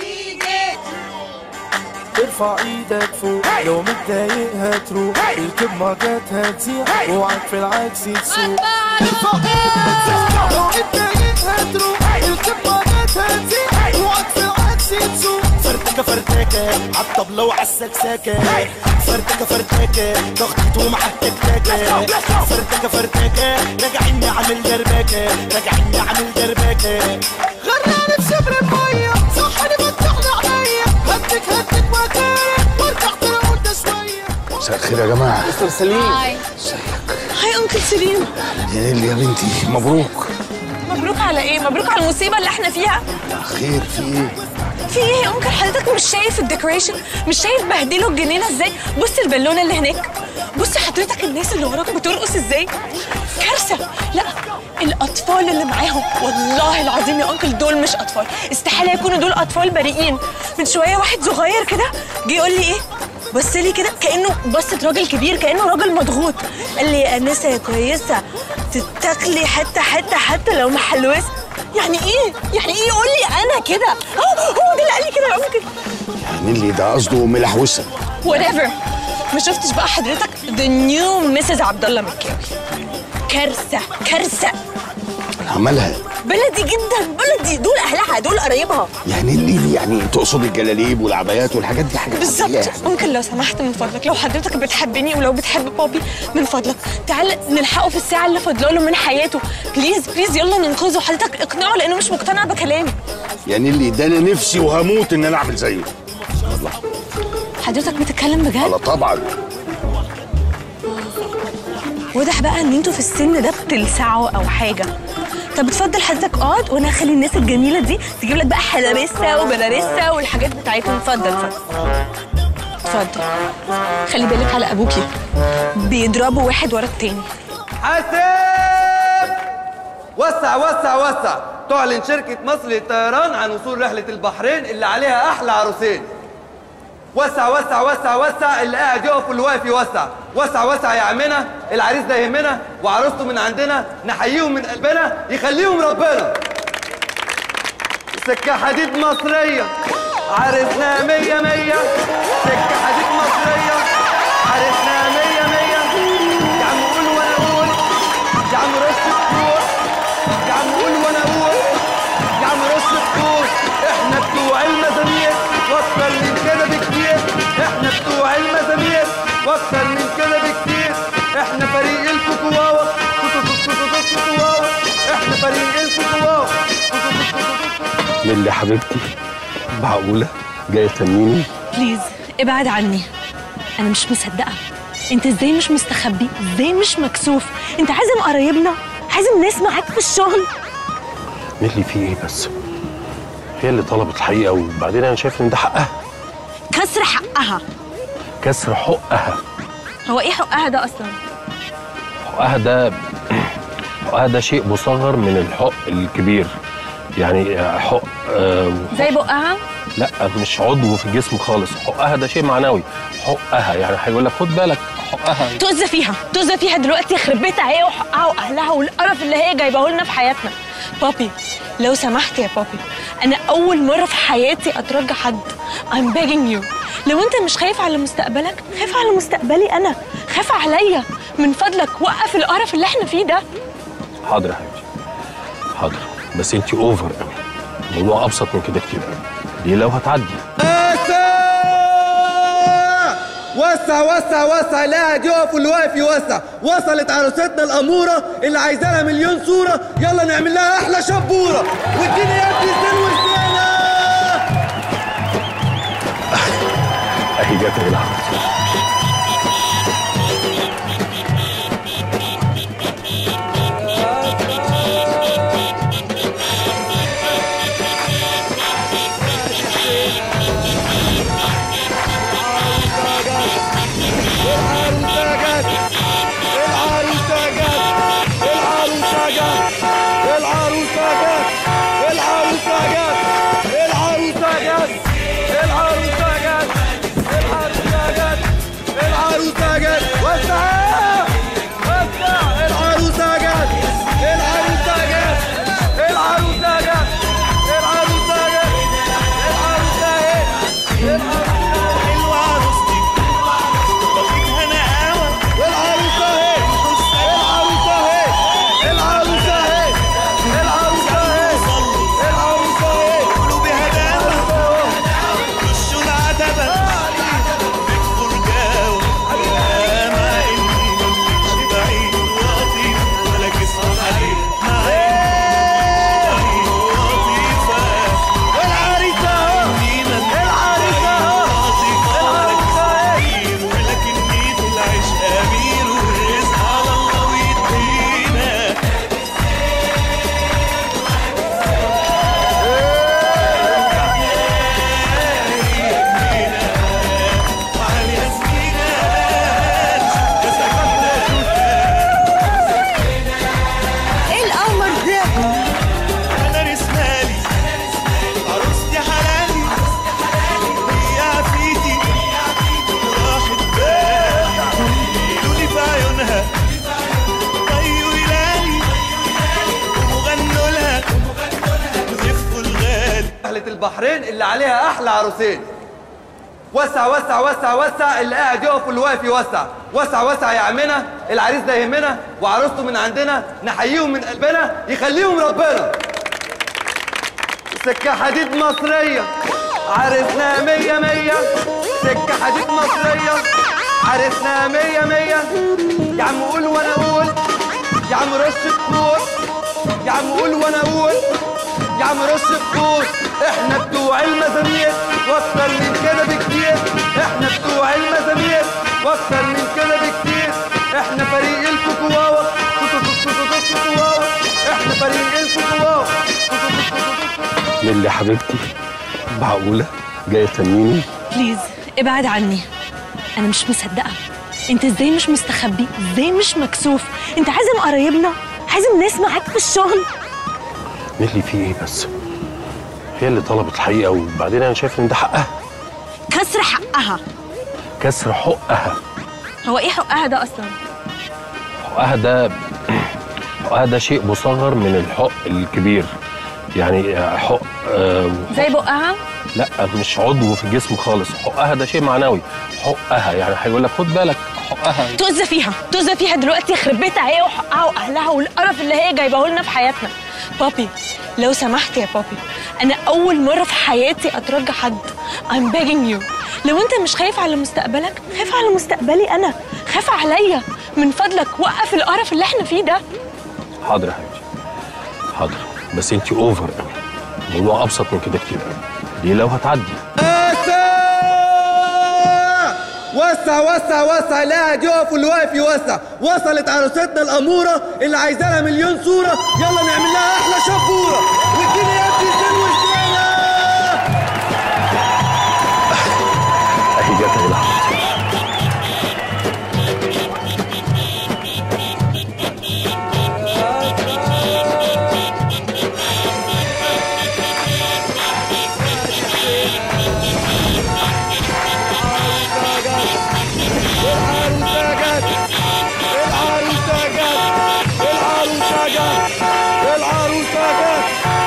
ارفع ايدك فوق لو متضايق هتروح الكب مجات هتزيع اوعك في العكس تسوق ارفع ايدك فوق لو متضايق هتروح الكب مجات هتزيع اوعك في العكس تسوق فرتكه فرتكه عالطبلة وعالسكسكة فرتكه فرتكه تخطيط ومعاك تكتكة فرتكه فرتكه راجعين نعمل دربكة راجعين نعمل دربكة غرقانة في شبر المية صحني فتحنا عينيا هدك هدك مكانك وارجع تنام وانت شوية مساء الخير يا جماعه مستر سليم هاي انكل سليم يا ليل يا بنتي مبروك مبروك على ايه مبروك على المصيبه اللي احنا فيها خير في ايه في ايه يا انكل حضرتك مش شايف الديكوريشن مش شايف بهدلوا الجنينه ازاي بص البالونه اللي هناك بص حضرتك الناس اللي وراك بترقص ازاي كارثه لا الاطفال اللي معاهم والله العظيم يا انكل دول مش اطفال استحاله يكونوا دول اطفال بريئين من شويه واحد صغير كده جه يقول لي ايه بص لي كده كانه بصت راجل كبير كانه راجل مضغوط قال لي يا انسه يا كويسه تتاكلي حته حته حتى لو محلوسه يعني ايه يعني ايه يقول لي انا كده اه هو ده اللي قال لي كده يا انكل يعني اللي ده قصده ملحوسه whatever ما شفتش بقى حضرتك the new Mrs. عبد الله مكاوي كارثه كارثه عملها بلدي جدا بلدي دول اهلها دول قرايبها يعني اللي يعني تقصد الجلاليب والعبايات والحاجات دي حاجات بالظبط عادية يعني. ممكن لو سمحت من فضلك لو حضرتك بتحبني ولو بتحب بابي من فضلك تعال نلحقه في الساعه اللي فاضله له من حياته بليز بليز يلا ننقذه حضرتك اقنعه لانه مش مقتنع بكلامي يعني اللي ده انا نفسي وهموت ان انا اعمل زيه الله حضرتك بتتكلم بجد الله طبعا واضح بقى ان انتوا في السن ده بتلسعوا او حاجه طب اتفضل حضرتك اقعد وانا هخلي الناس الجميله دي تجيب لك بقى حلبسه وبلارسه والحاجات بتاعتهم اتفضل اتفضل اتفضل خلي بالك على ابوكي بيضربوا واحد ورا التاني حاسب وسع وسع وسع تعلن شركة مصر للطيران عن وصول رحلة البحرين اللي عليها أحلى عروسين وسع وسع وسع وسع اللي قاعد يقف واللي واقف يوسع وسع وسع يا عمنا العريس ده يهمنا وعروسته من عندنا نحييهم من قلبنا يخليهم ربنا سكة حديد مصرية عرسنا مية مية سكة حديد مصرية عرسنا مية مية يا عم قول وانا اقول يا عم رش الطور يا عم قول وانا اقول يا عم رش الطور احنا بتوع المزامير واكتر من كده بكتير احنا بتوع المزامير واكتر من كده بكتير احنا فريق الكوكواوا كوكواوا احنا فريق الكوكواوا نيلي حبيبتي معقولة جاية تنيني بليز ابعد عني انا مش مصدقه انت ازاي مش مستخبي ازاي مش مكسوف انت عازم قرايبنا عازم ناس معاك في الشغل نيلي في ايه بس هي اللي طلبت الحقيقة وبعدين أنا شايف إن ده حقها كسر حقها كسر حقها هو ايه حقها ده اصلا حقها ده حقها ده شيء مصغر من الحق الكبير يعني حق آه، زي بقها لا مش عضو في الجسم خالص حقها ده شيء معنوي حقها يعني هيقول لك خد بالك حقها تؤذى فيها تؤذى فيها دلوقتي يخرب بيتها هي وحقها واهلها والقرف اللي هي جايباه لنا في حياتنا بابي لو سمحت يا بابي انا اول مره في حياتي اترجى حد I'm begging you لو انت مش خايف على مستقبلك خايف على مستقبلي انا خاف عليا من فضلك وقف القرف اللي احنا فيه ده حاضر يا حبيبتي حاضر بس انت اوفر قوي الموضوع ابسط من كده كتير قوي دي لو هتعدي وسع وسع وسع اللي قاعد يقف واللي واقف يوسع وصلت عروستنا الأمورة اللي عايزة لها مليون صورة يلا نعمل لها أحلى شبورة واديني يا ابني الزين والزينة اهي جت العب البحرين اللي عليها احلى عروسين وسع وسع وسع وسع اللي قاعد يقف واللي واقف يوسع وسع وسع يا عمنا العريس ده يهمنا وعروسته من عندنا نحييهم من قلبنا يخليهم ربنا سكة حديد مصرية عرسنا مية مية سكة حديد مصرية عرسنا مية مية يا عم قول وانا اقول يا عم رش بخور يا عم قول وانا اقول يا عم رش بخور احنا بتوع المزامير واكتر من كده بكتير احنا بتوع المزامير واكتر من كده بكتير احنا فريق الكوكواوا كوكواوا احنا فريق الكوكواوا نيلي يا حبيبتي معقولة جاية تنيني بليز ابعد عني انا مش مصدقه انت ازاي مش مستخبي ازاي مش مكسوف انت عازم قرايبنا عازم ناس معاك في الشغل نيلي في ايه بس هي اللي طلبت الحقيقة وبعدين انا شايف ان ده حقها كسر حقها كسر حقها هو ايه حقها ده اصلا حقها ده حقها ده شيء مصغر من الحق الكبير يعني حق آه زي بقها لا مش عضو في الجسم خالص حقها ده شيء معنوي حقها يعني هيقول لك خد بالك حقها تؤذى فيها تؤذى فيها دلوقتي يخرب بيتها هي وحقها واهلها والقرف اللي هي جايباه لنا في حياتنا بابي لو سمحت يا بابي انا اول مره في حياتي اترجى حد I'm begging you لو انت مش خايف على مستقبلك خايف على مستقبلي انا خاف عليا من فضلك وقف القرف اللي احنا فيه ده حاضر يا حبيبتي حاضر بس انت اوفر قوي الموضوع ابسط من كده كتير قوي دي لو هتعدي وسع وسع وسع اللي قاعد يقف واللي واقف يوسع وصلت عروستنا الاموره اللي عايزه لها مليون صوره يلا نعمل لها احلى شبوره واديني يا ابني زين وزينه اهي جت اهي لحظة. العروسة جت العروسة جت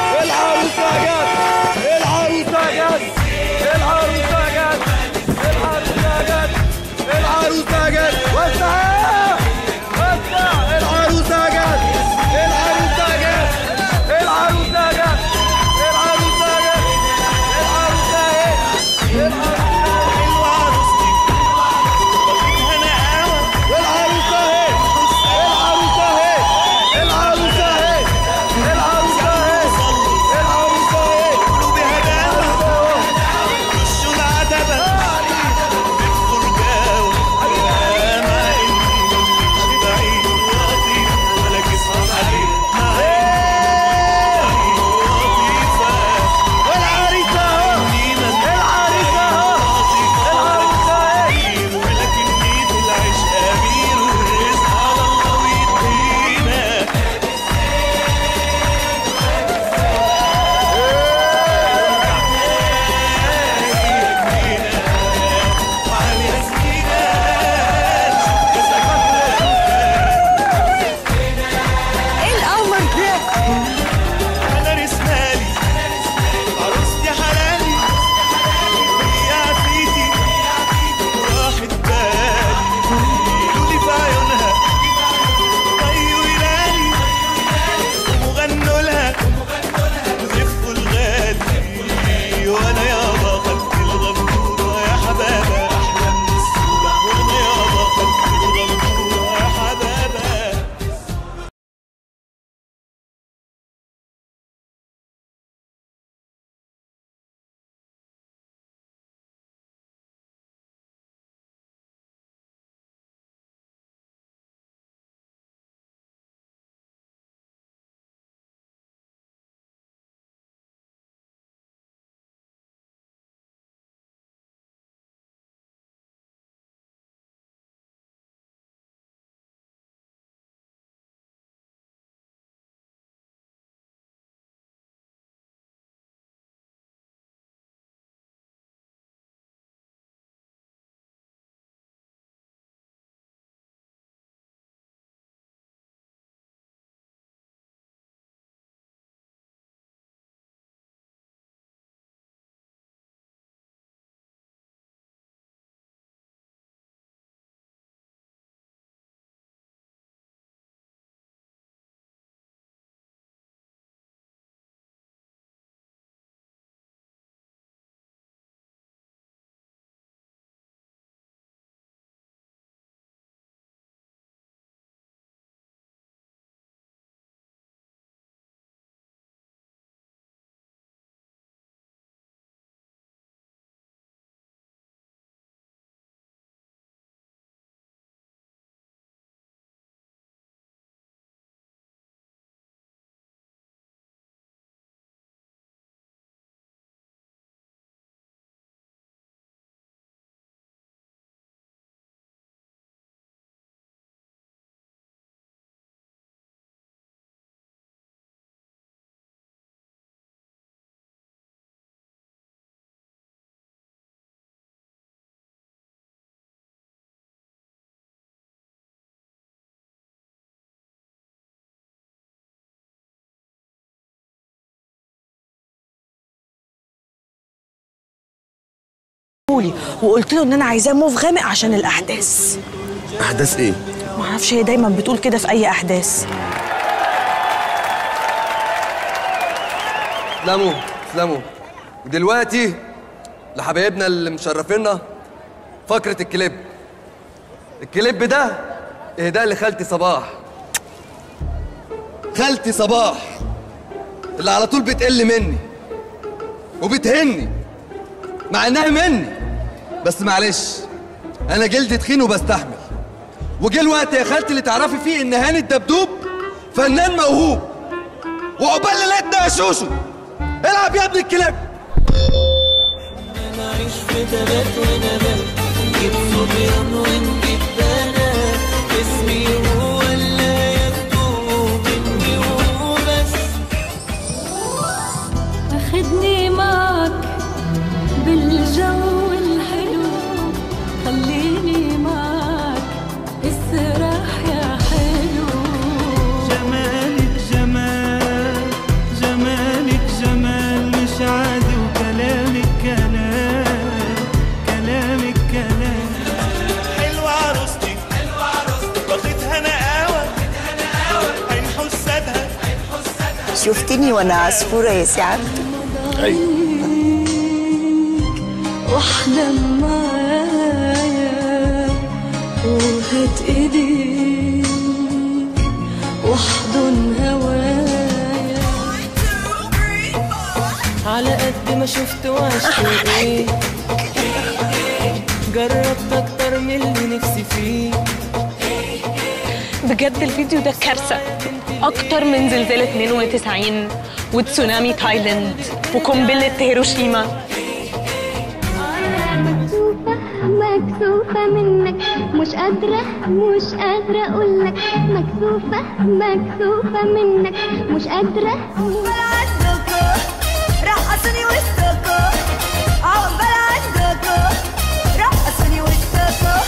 لي وقلت له ان انا عايزاه موف غامق عشان الاحداث احداث ايه معرفش هي دايما بتقول كده في اي احداث تسلموا تسلموا ودلوقتي لحبايبنا اللي مشرفينا فقرة الكليب الكليب ده اهداء لخالتي صباح خالتي صباح اللي على طول بتقل مني وبتهني مع انها مني بس معلش انا جلدي تخين وبستحمل وجه الوقت يا خالتي اللي تعرفي فيه ان هاني الدبدوب فنان موهوب وعقبال ليلتنا يا شوشو العب يا ابن الكلاب نعيش في تبات ونبات نجيب صبيان ونجيب بنات اسمي هو اللي ياخدوه مني وبس أخدني معك بالجو الحلو خليني معك اسرح يا حلو جمالك جمال جمالك جمال مش عادي وكلامك كلام كلامك كلام حلوة عروستي حلوة عروستي واخدها نقاوة عين حسادها شفتني وانا عصفوره يا سعد واحلم معايا وهات ايديك واحضن هوايا على قد ما شفت وعشت ايه جربت اكتر من اللي نفسي فيه بجد الفيديو ده كارثة أكتر من زلزال 92 وتسونامي تايلاند وقنبلة هيروشيما مكسوفة مكسوفة منك مش قادرة مش قادرة أقولك مكسوفة مكسوفة منك مش قادرة رقصني وسطكوا عقبال عندكوا رقصني وسطكوا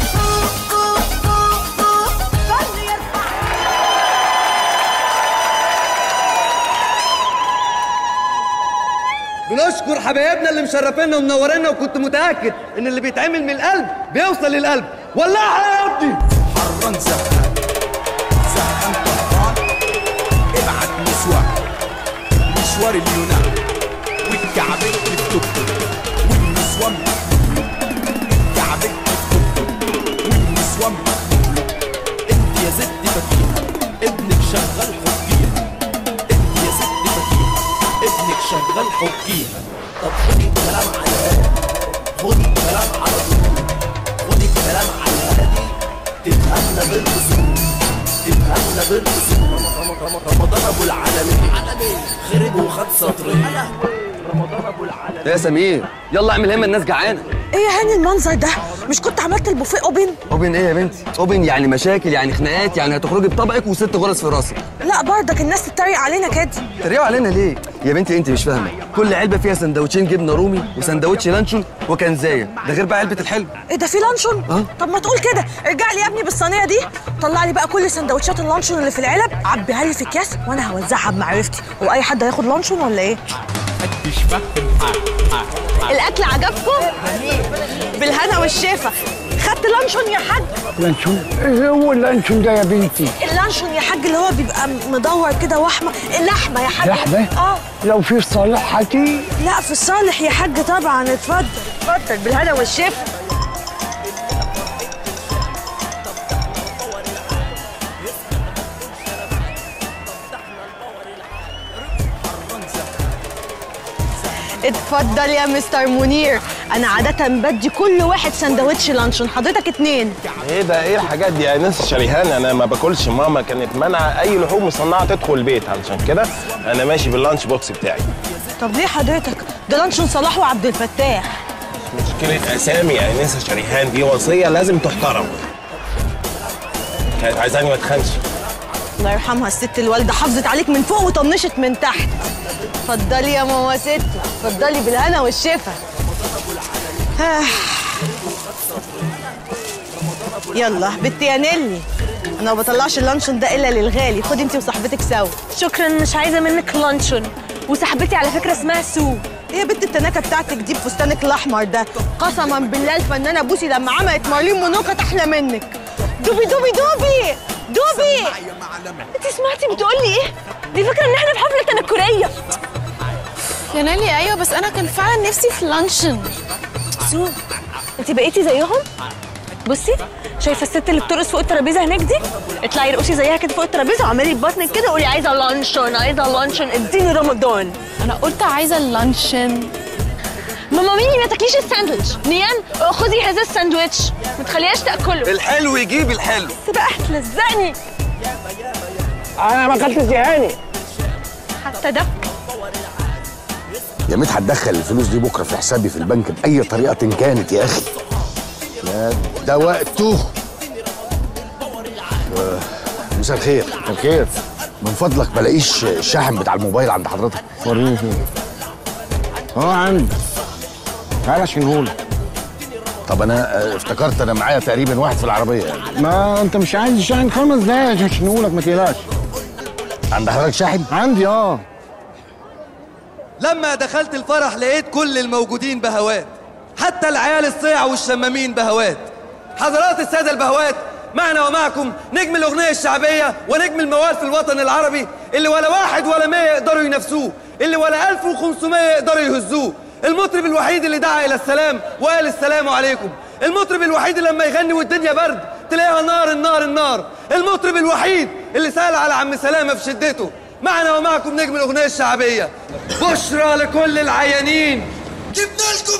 بنشكر حبايبنا اللي مشرفينا ومنورينا وكنت متاكد ان اللي بيتعمل من القلب بيوصل للقلب ولعها يا ابني حران زهقان زهقان طهقان ابعت نسوان مشوار اليونان والكعبين في التوك والنسوان مقلوب الكعبين في التوك والنسوان مقلوب انت يا ست فتيها ابنك شغال حكيها انت يا ست فتيها ابنك شغال حكيها طب خدي الكلام على هادي خدي الكلام على طول خدي الكلام على هادي تبقى احنا بالرسول تبقى احنا بالرسول رمضان ابو العالمين خرج وخد سطرين رمضان ابو العالمين يا سمير يلا اعمل همه الناس جعانه ايه يا هاني المنظر ده مش كنت عملت البوفيه اوبن اوبن ايه يا بنتي اوبن يعني مشاكل يعني خناقات يعني هتخرجي بطبقك وست غرز في راسك لا برضك الناس تتريق علينا كده تريقوا علينا ليه يا بنتي انت مش فاهمه كل علبه فيها سندوتشين جبنه رومي وسندوتش لانشون وكنزايه ده غير بقى علبه الحلو ايه ده في لانشون اه طب ما تقول كده ارجع لي يا ابني بالصينيه دي طلع لي بقى كل سندوتشات اللانشون اللي في العلب عبيها لي في اكياس وانا هوزعها بمعرفتي هو اي حد هياخد لانشون ولا ايه محدش فاهم الاكل عجبكم بالهنا والشفا خدت لانشون يا حاج لانشون ايه هو اللانشون ده يا بنتي اللانشون يا حاج اللي هو بيبقى مدور كده وحمه اللحمه يا حاج لحمه اه لو في صالح هاتي لا في الصالح يا حاج طبعا اتفضل اتفضل بالهنا والشفا اتفضل يا مستر منير انا عاده بدي كل واحد سندوتش لانشون حضرتك اتنين ايه ده ايه الحاجات دي يا ناس شريهان انا ما باكلش ماما كانت مانعه اي لحوم مصنعه تدخل البيت علشان كده انا ماشي باللانش بوكس بتاعي طب ليه حضرتك ده لانشون صلاح وعبد الفتاح مشكله اسامي يا انسه شريهان دي وصيه لازم تحترم كانت عايزاني ما اتخنش الله يرحمها الست الوالده حافظت عليك من فوق وطنشت من تحت اتفضلي يا ماما ست اتفضلي بالهنا والشفا آه. يلا بنتي يا نيلي انا ما بطلعش اللانشون ده الا للغالي خدي انت وصاحبتك سوا شكرا مش عايزة منك لانشون وصاحبتي على فكرة اسمها سو ايه يا بنت التناكه بتاعتك دي بفستانك الاحمر ده قسما بالله الفنانه بوسي لما عملت مارلين مونرو كانت احلى منك دوبي دوبي دوبي دوبي انت سمعتي بتقول لي ايه دي فكره ان احنا في حفله تنكريه يا نالي ايوه بس انا كان فعلا نفسي في لانشون سو انت بقيتي زيهم بصي شايفه الست اللي بترقص فوق الترابيزه هناك دي اطلعي رقصي زيها كده فوق الترابيزه واعملي ببطنك كده وقولي عايزه لانشون عايزه لانشون اديني رمضان انا قلت عايزه اللانشون ماما ميني ما تاكليش الساندوتش نيان خدي هذا الساندوتش ما تخليهاش تاكله الحلو يجيب الحلو بس بقى هتلزقني انا ما اكلتش يا هاني حتى ده يا مدحت دخل الفلوس دي بكره في حسابي في البنك باي طريقه كانت يا اخي يا ده وقته آه، مساء الخير الخير من فضلك بلاقيش الشاحن بتاع الموبايل عند حضرتك وريني فين اه عندي تعالى اشيلهولك طب انا آه، افتكرت انا معايا تقريبا واحد في العربيه يعني ما انت مش عايز الشاحن خمس دقايق عشان اشيلهولك ما تقلقش عند حضرتك شاحن عندي اه لما دخلت الفرح لقيت كل الموجودين بهوات حتى العيال الصيع والشمامين بهوات حضرات السادة البهوات معنا ومعكم نجم الأغنية الشعبية ونجم الموال في الوطن العربي اللي ولا واحد ولا مية يقدروا ينافسوه اللي ولا 1500 يقدروا يهزوه المطرب الوحيد اللي دعا إلى السلام وقال السلام عليكم المطرب الوحيد اللي لما يغني والدنيا برد تلاقيها نار النار النار المطرب الوحيد اللي سأل على عم سلامة في شدته معنا ومعكم نجم الأغنية الشعبية بشرى لكل العيانين جبنا لكم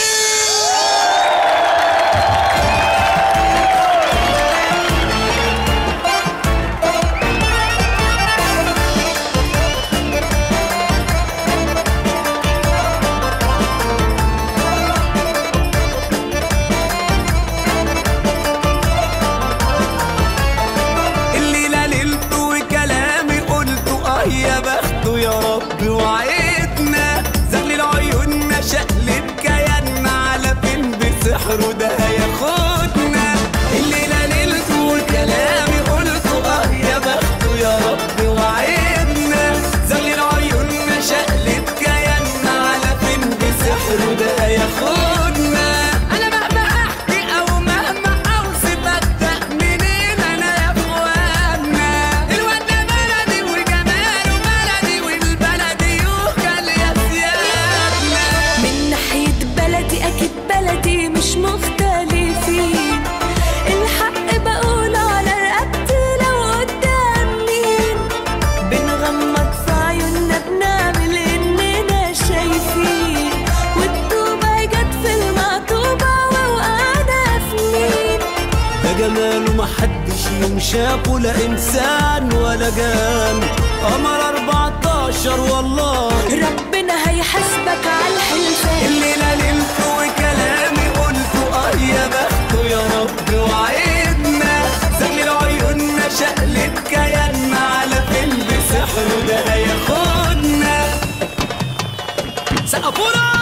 الليلة ليلته وكلامي قلته اه يا بخته يا رب وعيتنا زغلل عيوننا شقلب كياننا على فين بسحره ده هياخدنا الليلة ليلته وكلامي قلته اه يا بخته يا رب وعيتنا زغلل عيوننا شقلب كياننا على فين بسحره ده هياخدنا انا مهما احكي او مهما اوصف ابدا منين انا يا اخوانا الواد ده بلدي وجماله بلدي والبلدي يوكل يا سيادنا من ناحية بلدي أكيد بلدي مش مختلفين الحق بقول على رقبتي لو قدام مين بنغمض في عيوننا بنعمل إننا شايفين والطوبة جت في المقطوبة ووقعنا في مين ده جماله محدش يوم شافه لا انسان ولا جان قمر 14 والله ربنا هيحاسبك على الحلفان الليله ليلته وكلامي قلته اه يا بخته يا رب وعيدنا زغلل عيوننا شقلب كياننا على فين بسحره ده هياخدنا سقفونا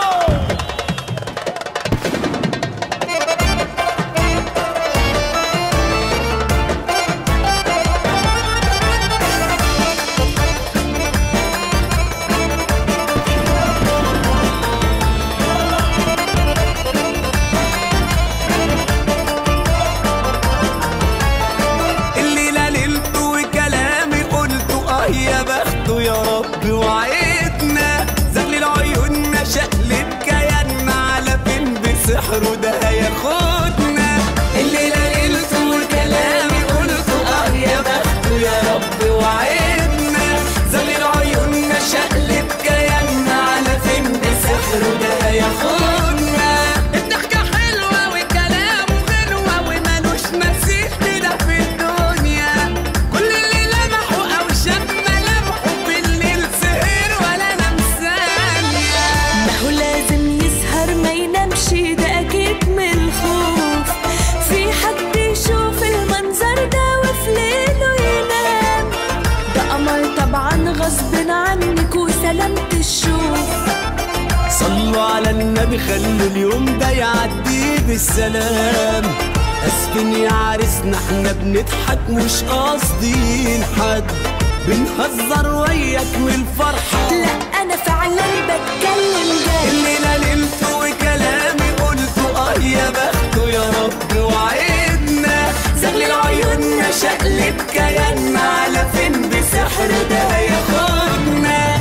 الليلة ليلته وكلامي قلته اه يا بخته يا رب وعيتنا زغلل عيوننا شقلب كياننا على فين بسحره ده هياخدنا الليلة ليلته وكلامي قلته اه يا بخته يا رب وعيتنا زغلل عيوننا شقلب كياننا على فين بسحره ده هياخدنا الضحكة حلوة وكلامه غلوة ومالوش مثيل كده في الدنيا كل اللي لمحه أو شاف ملامحه بالليل سهر ولا نام ثانية ما هو لازم يسهر ما ينامش ده أكيد من الخوف في حد يشوف المنظر ده وفي ليله ينام ده قمر طبعا غصب عنك وسلامة الشوف صلوا على النبي خلوا اليوم ده يعدي بالسلام اسفين يا عريسنا احنا بنضحك مش قاصدين حد بنهزر وياك من الفرحة لا انا فعلا بتكلم جد الليلة نمت وكلامي قلته اه يا بخته يا رب وعدنا زغلل عيوننا شقلب كياننا على فين بسحر ده ياخدنا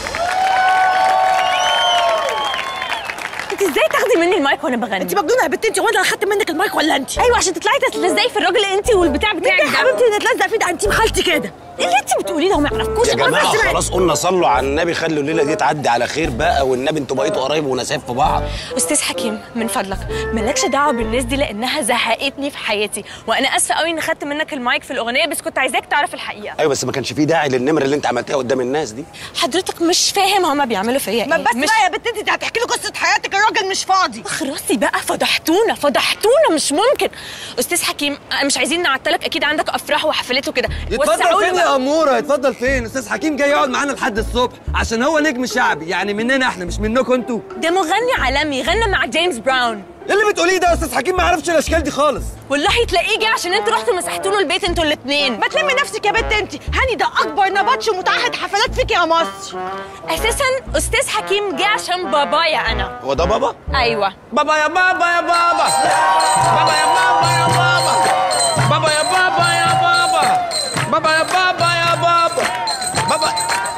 انت ازاي تاخدي مني المايك وانا بغني انت مجنونه يا بنت انت وانا اخدت منك المايك ولا انت ايوه عشان تطلعي تتلزقي في الراجل انت والبتاع بتاعك يا حبيبتي نتلزق فيه ده انت خالتي كده ايه اللي انت بتقوليه ده وما يعرفكوش يا جماعه خلاص قلنا صلوا على النبي خلوا الليله دي تعدي على خير بقى والنبي انتوا بقيتوا قرايب ونسايب في بعض استاذ حكيم من فضلك مالكش دعوه بالناس دي لانها زهقتني في حياتي وانا اسفه قوي اني خدت منك المايك في الاغنيه بس كنت عايزاك تعرف الحقيقه ايوه بس ما كانش فيه داعي للنمره اللي انت عملتيها قدام الناس دي حضرتك مش فاهم هما بيعملوا فيا ما ايه بس مش بقى يا بنت انت هتحكي له قصه حياتك الراجل مش فاضي خلاصي بقى فضحتونا فضحتونا مش ممكن استاذ حكيم مش عايزين نعطلك اكيد عندك افراح وحفلات وكده يتفضل وسعوا له فين بقى. يا اموره يتفضل فين استاذ حكيم جاي يقعد معانا لحد الصبح عشان هو نجم شعبي يعني مننا احنا مش منكم انتوا ده مغني عالمي غنى مع جيمس براون ايه اللي بتقوليه ده يا استاذ حكيم ما يعرفش الاشكال دي خالص والله تلاقيه جه عشان انتوا رحتوا مسحتوا له البيت انتوا الاثنين ما تلمي نفسك يا بنت انت هاني ده اكبر نبطش ومتعهد حفلات فيك يا مصر اساسا استاذ حكيم جه عشان بابايا انا هو ده بابا ايوه بابا يا بابا يا بابا بابا يا بابا يا بابا بابا يا بابا يا بابا بابا يا بابا يا بابا بابا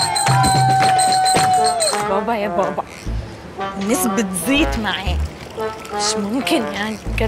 بابا يا بابا الناس بتزيط معاه مش ممكن يعني بجد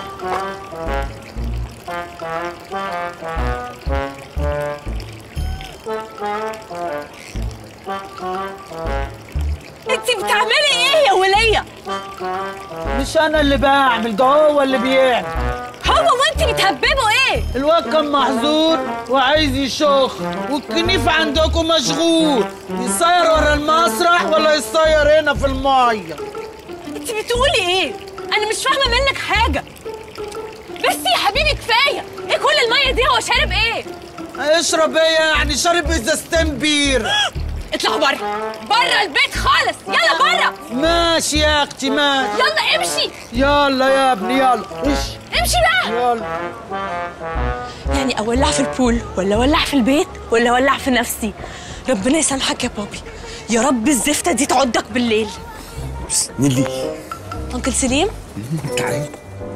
انت بتعملي ايه يا وليه مش انا اللي بعمل ده هو اللي بيعمل هو وانت بتهببوا ايه الواد كان محظور وعايز يشخ والكنيف عندكم مشغول يصير ورا المسرح ولا يصير هنا في الميه انت بتقولي ايه انا مش فاهمه منك حاجه بس يا حبيبي كفايه ايه كل الميه دي هو شارب ايه اشرب ايه يعني شارب ازازتين بير اطلعوا بره بره البيت خالص يلا بره ماشي يا اختي ماشي يلا امشي يلا يا ابني يلا ايش امشي بقى يلا يعني اولع في البول ولا اولع في البيت ولا اولع في نفسي ربنا يسامحك يا بابي يا رب الزفته دي تعضك بالليل نيلي انكل سليم تعالي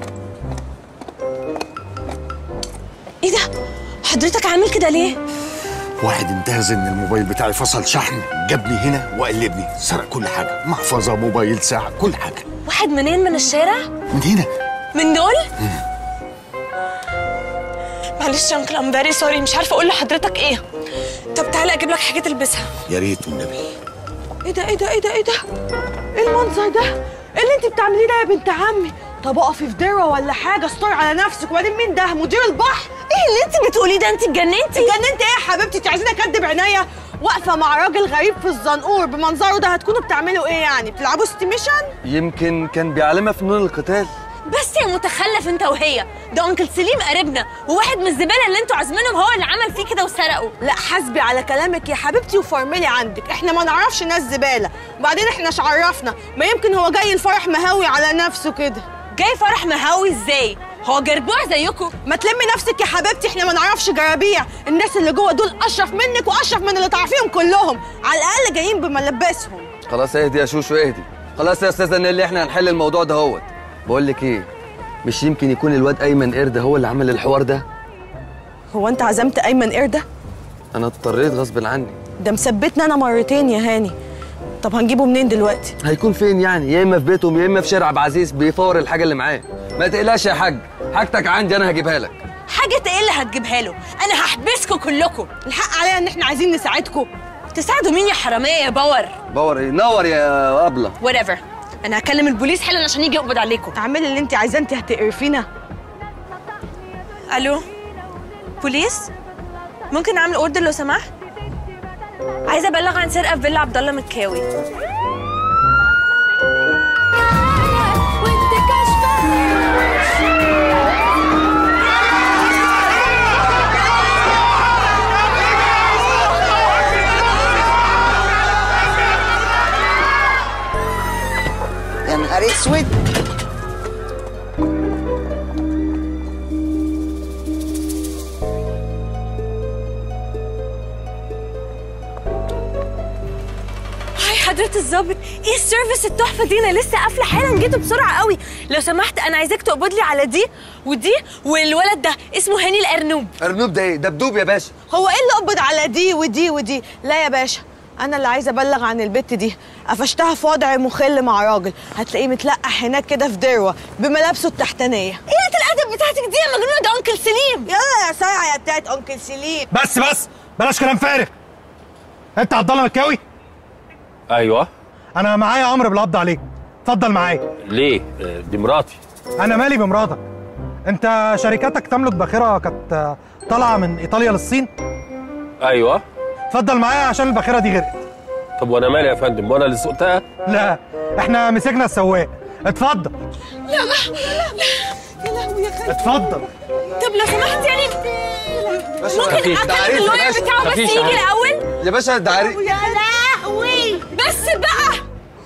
ايه ده حضرتك عامل كده ليه واحد انتهز ان الموبايل بتاعي فصل شحن جابني هنا وقلبني سرق كل حاجه محفظه موبايل ساعه كل حاجه واحد منين من الشارع من هنا من دول معلش يا انكل ام فيري سوري مش عارفه اقول لحضرتك ايه طب تعالى اجيب لك حاجه تلبسها يا ريت والنبي ايه ده ايه ده ايه ده ايه ده ايه المنظر ده ايه اللي انت بتعمليه ده يا بنت عمي طب اقفي في دره ولا حاجه استري على نفسك وبعدين مين ده مدير البحر ايه اللي انت بتقوليه ده انت اتجننتي اتجننت ايه يا حبيبتي انت عايزيني اكدب عينيا واقفه مع راجل غريب في الزنقور بمنظره ده هتكونوا بتعملوا ايه يعني بتلعبوا استيميشن يمكن كان بيعلمها فنون القتال بس يا متخلف انت وهي ده انكل سليم قريبنا وواحد من الزباله اللي انتوا عازمينهم هو اللي عمل فيه كده وسرقه لا حاسبي على كلامك يا حبيبتي وفرملي عندك احنا ما نعرفش ناس زباله وبعدين احنا مش عرفنا ما يمكن هو جاي الفرح مهاوي على نفسه كده جاي فرح مهاوي ازاي هو جربوع زيكم ما تلمي نفسك يا حبيبتي احنا ما نعرفش جرابيع الناس اللي جوه دول اشرف منك واشرف من اللي تعرفيهم كلهم على الاقل جايين بملبسهم خلاص اهدي يا شوشو اهدي خلاص يا استاذه نيلي احنا هنحل الموضوع ده هوت بقول لك ايه مش يمكن يكون الواد ايمن قرد هو اللي عمل الحوار ده هو انت عزمت ايمن قرده انا اضطريت غصب عني ده مثبتني انا مرتين يا هاني طب هنجيبه منين دلوقتي هيكون فين يعني يا اما في بيتهم يا اما في شارع عبد العزيز بيفور الحاجه اللي معاه ما تقلقش يا حاج حاجتك عندي انا هجيبها لك حاجه ايه اللي هتجيبها له انا هحبسكم كلكم الحق علينا ان احنا عايزين نساعدكم تساعدوا مين يا حراميه يا باور باور ايه نور يا ابله whatever انا هكلم البوليس حالا عشان يجي يقبض عليكم اعملي اللي انت عايزاه انت هتقرفينا الو بوليس ممكن اعمل اوردر لو سمحت عايزه ابلغ عن سرقه في فيلا عبد الله مكاوي يا نهار اسود حضرة الظابط ايه السيرفيس التحفة دي انا لسه قافلة حالا جيت بسرعة قوي لو سمحت انا عايزاك تقبض لي على دي ودي والولد ده اسمه هاني الارنوب ارنوب ده ايه دبدوب يا باشا هو ايه اللي قبض على دي ودي ودي لا يا باشا انا اللي عايزه ابلغ عن البت دي قفشتها في وضع مخل مع راجل هتلاقيه متلقح هناك كده في دروه بملابسه التحتانيه ايه الادب بتاعتك دي يا مجنونه ده انكل سليم يلا يا ساعه يا بتاعت انكل سليم بس بس بلاش كلام فارغ انت عبد الله مكاوي ايوه انا معايا امر بالقبض عليك اتفضل معايا ليه آه، دي مراتي انا مالي بمراتك انت شركتك تملك باخره كانت آه، طالعه من ايطاليا للصين ايوه اتفضل معايا عشان الباخره دي غرقت طب وانا مالي يا فندم وانا اللي سوقتها لا احنا مسكنا السواق اتفضل لا لا يا لهوي يا خالد اتفضل طب لو سمحت يعني باشا ممكن مفيش. ده اكلم عريس يا اللوير باشا. بتاعه بس مفيش يجي عريس. الاول يا باشا ده عريس يا لهوي بس بقى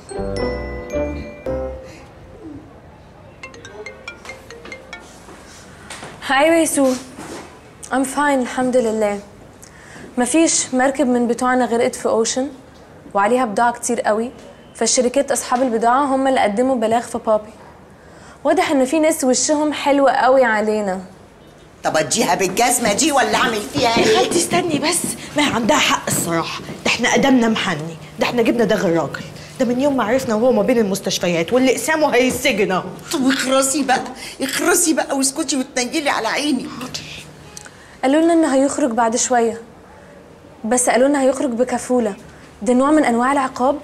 ايوه يا سو I'm fine الحمد لله مفيش مركب من بتوعنا غرقت في اوشن وعليها بضاعة كتير قوي فالشركات اصحاب البضاعة هم اللي قدموا بلاغ في بابي واضح ان في ناس وشهم حلو قوي علينا طب اديها بالجزمه دي ولا اعمل فيها يا ايه خالتي استني بس ما هي عندها حق الصراحه ده احنا قدمنا محني ده احنا جبنا ده غير راجل ده من يوم ما عرفنا وهو ما بين المستشفيات واللي اقسامه هيسجن اهو طب اخرسي بقى اخرسي بقى واسكتي وتنجلي على عيني قالوا لنا انه هيخرج بعد شوية بس قالوا لنا هيخرج بكفولة ده نوع من انواع العقاب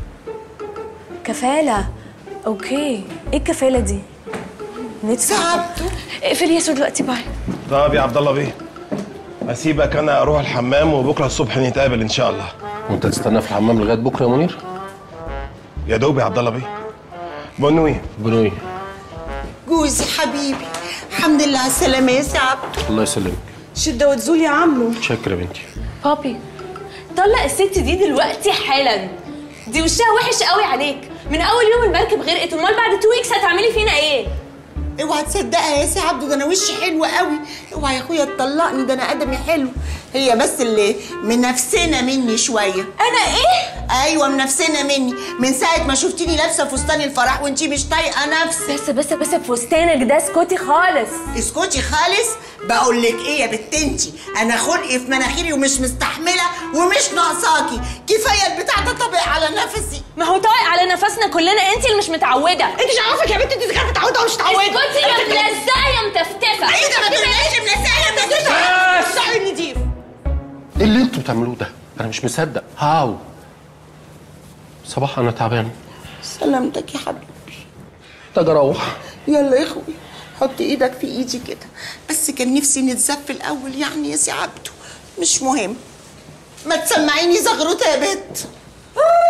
كفالة اوكي ايه الكفالة دي؟ ندفع اقفلي يا سو دلوقتي باي طب يا عبد الله بيه اسيبك انا اروح الحمام وبكره الصبح نتقابل ان شاء الله وانت تستنى في الحمام لغايه بكره يا منير يا دوب يا عبد الله بيه بنوي بنوي جوزي حبيبي الحمد لله على السلامه يا سعد الله يسلمك شده وتزول يا عمو شكرا يا بنتي بابي طلق الست دي دلوقتي حالا دي وشها وحش قوي عليك من اول يوم المركب غرقت امال بعد تو ويكس هتعملي فينا ايه اوعى تصدقها يا سي عبده ده انا وشي حلو قوي اوعى يا اخويا تطلقني ده انا ادمي حلو هي بس اللي منفسنه مني شويه انا ايه ايوه منفسنه مني من ساعه ما شفتيني لابسه فستان الفرح وانتي مش طايقه نفسك بس بس بس فستانك ده اسكتي خالص اسكتي خالص بقول لك ايه يا بت انتي انا خلقي في مناخيري ومش مستحمله ومش ناقصاكي كفايه البتاع ده طابق على نفسي ما هو طايق على نفسنا كلنا انت اللي مش متعوده انت مش عارفه يا بنت انت كانت متعوده ولا مش متعوده اسكتي يا ملزقه يا متفتفه ايه ده ما تقوليش ملزقه يا ملزقه بس. صحي نضيف ايه اللي انتوا بتعملوه ده انا مش مصدق هاو صباح انا تعبان سلامتك يا حبيبي محتاج اروح يلا يا اخوي حط ايدك في ايدي كده بس كان نفسي نتزف الاول يعني يا سي عبده مش مهم ما تسمعيني زغروطه يا بت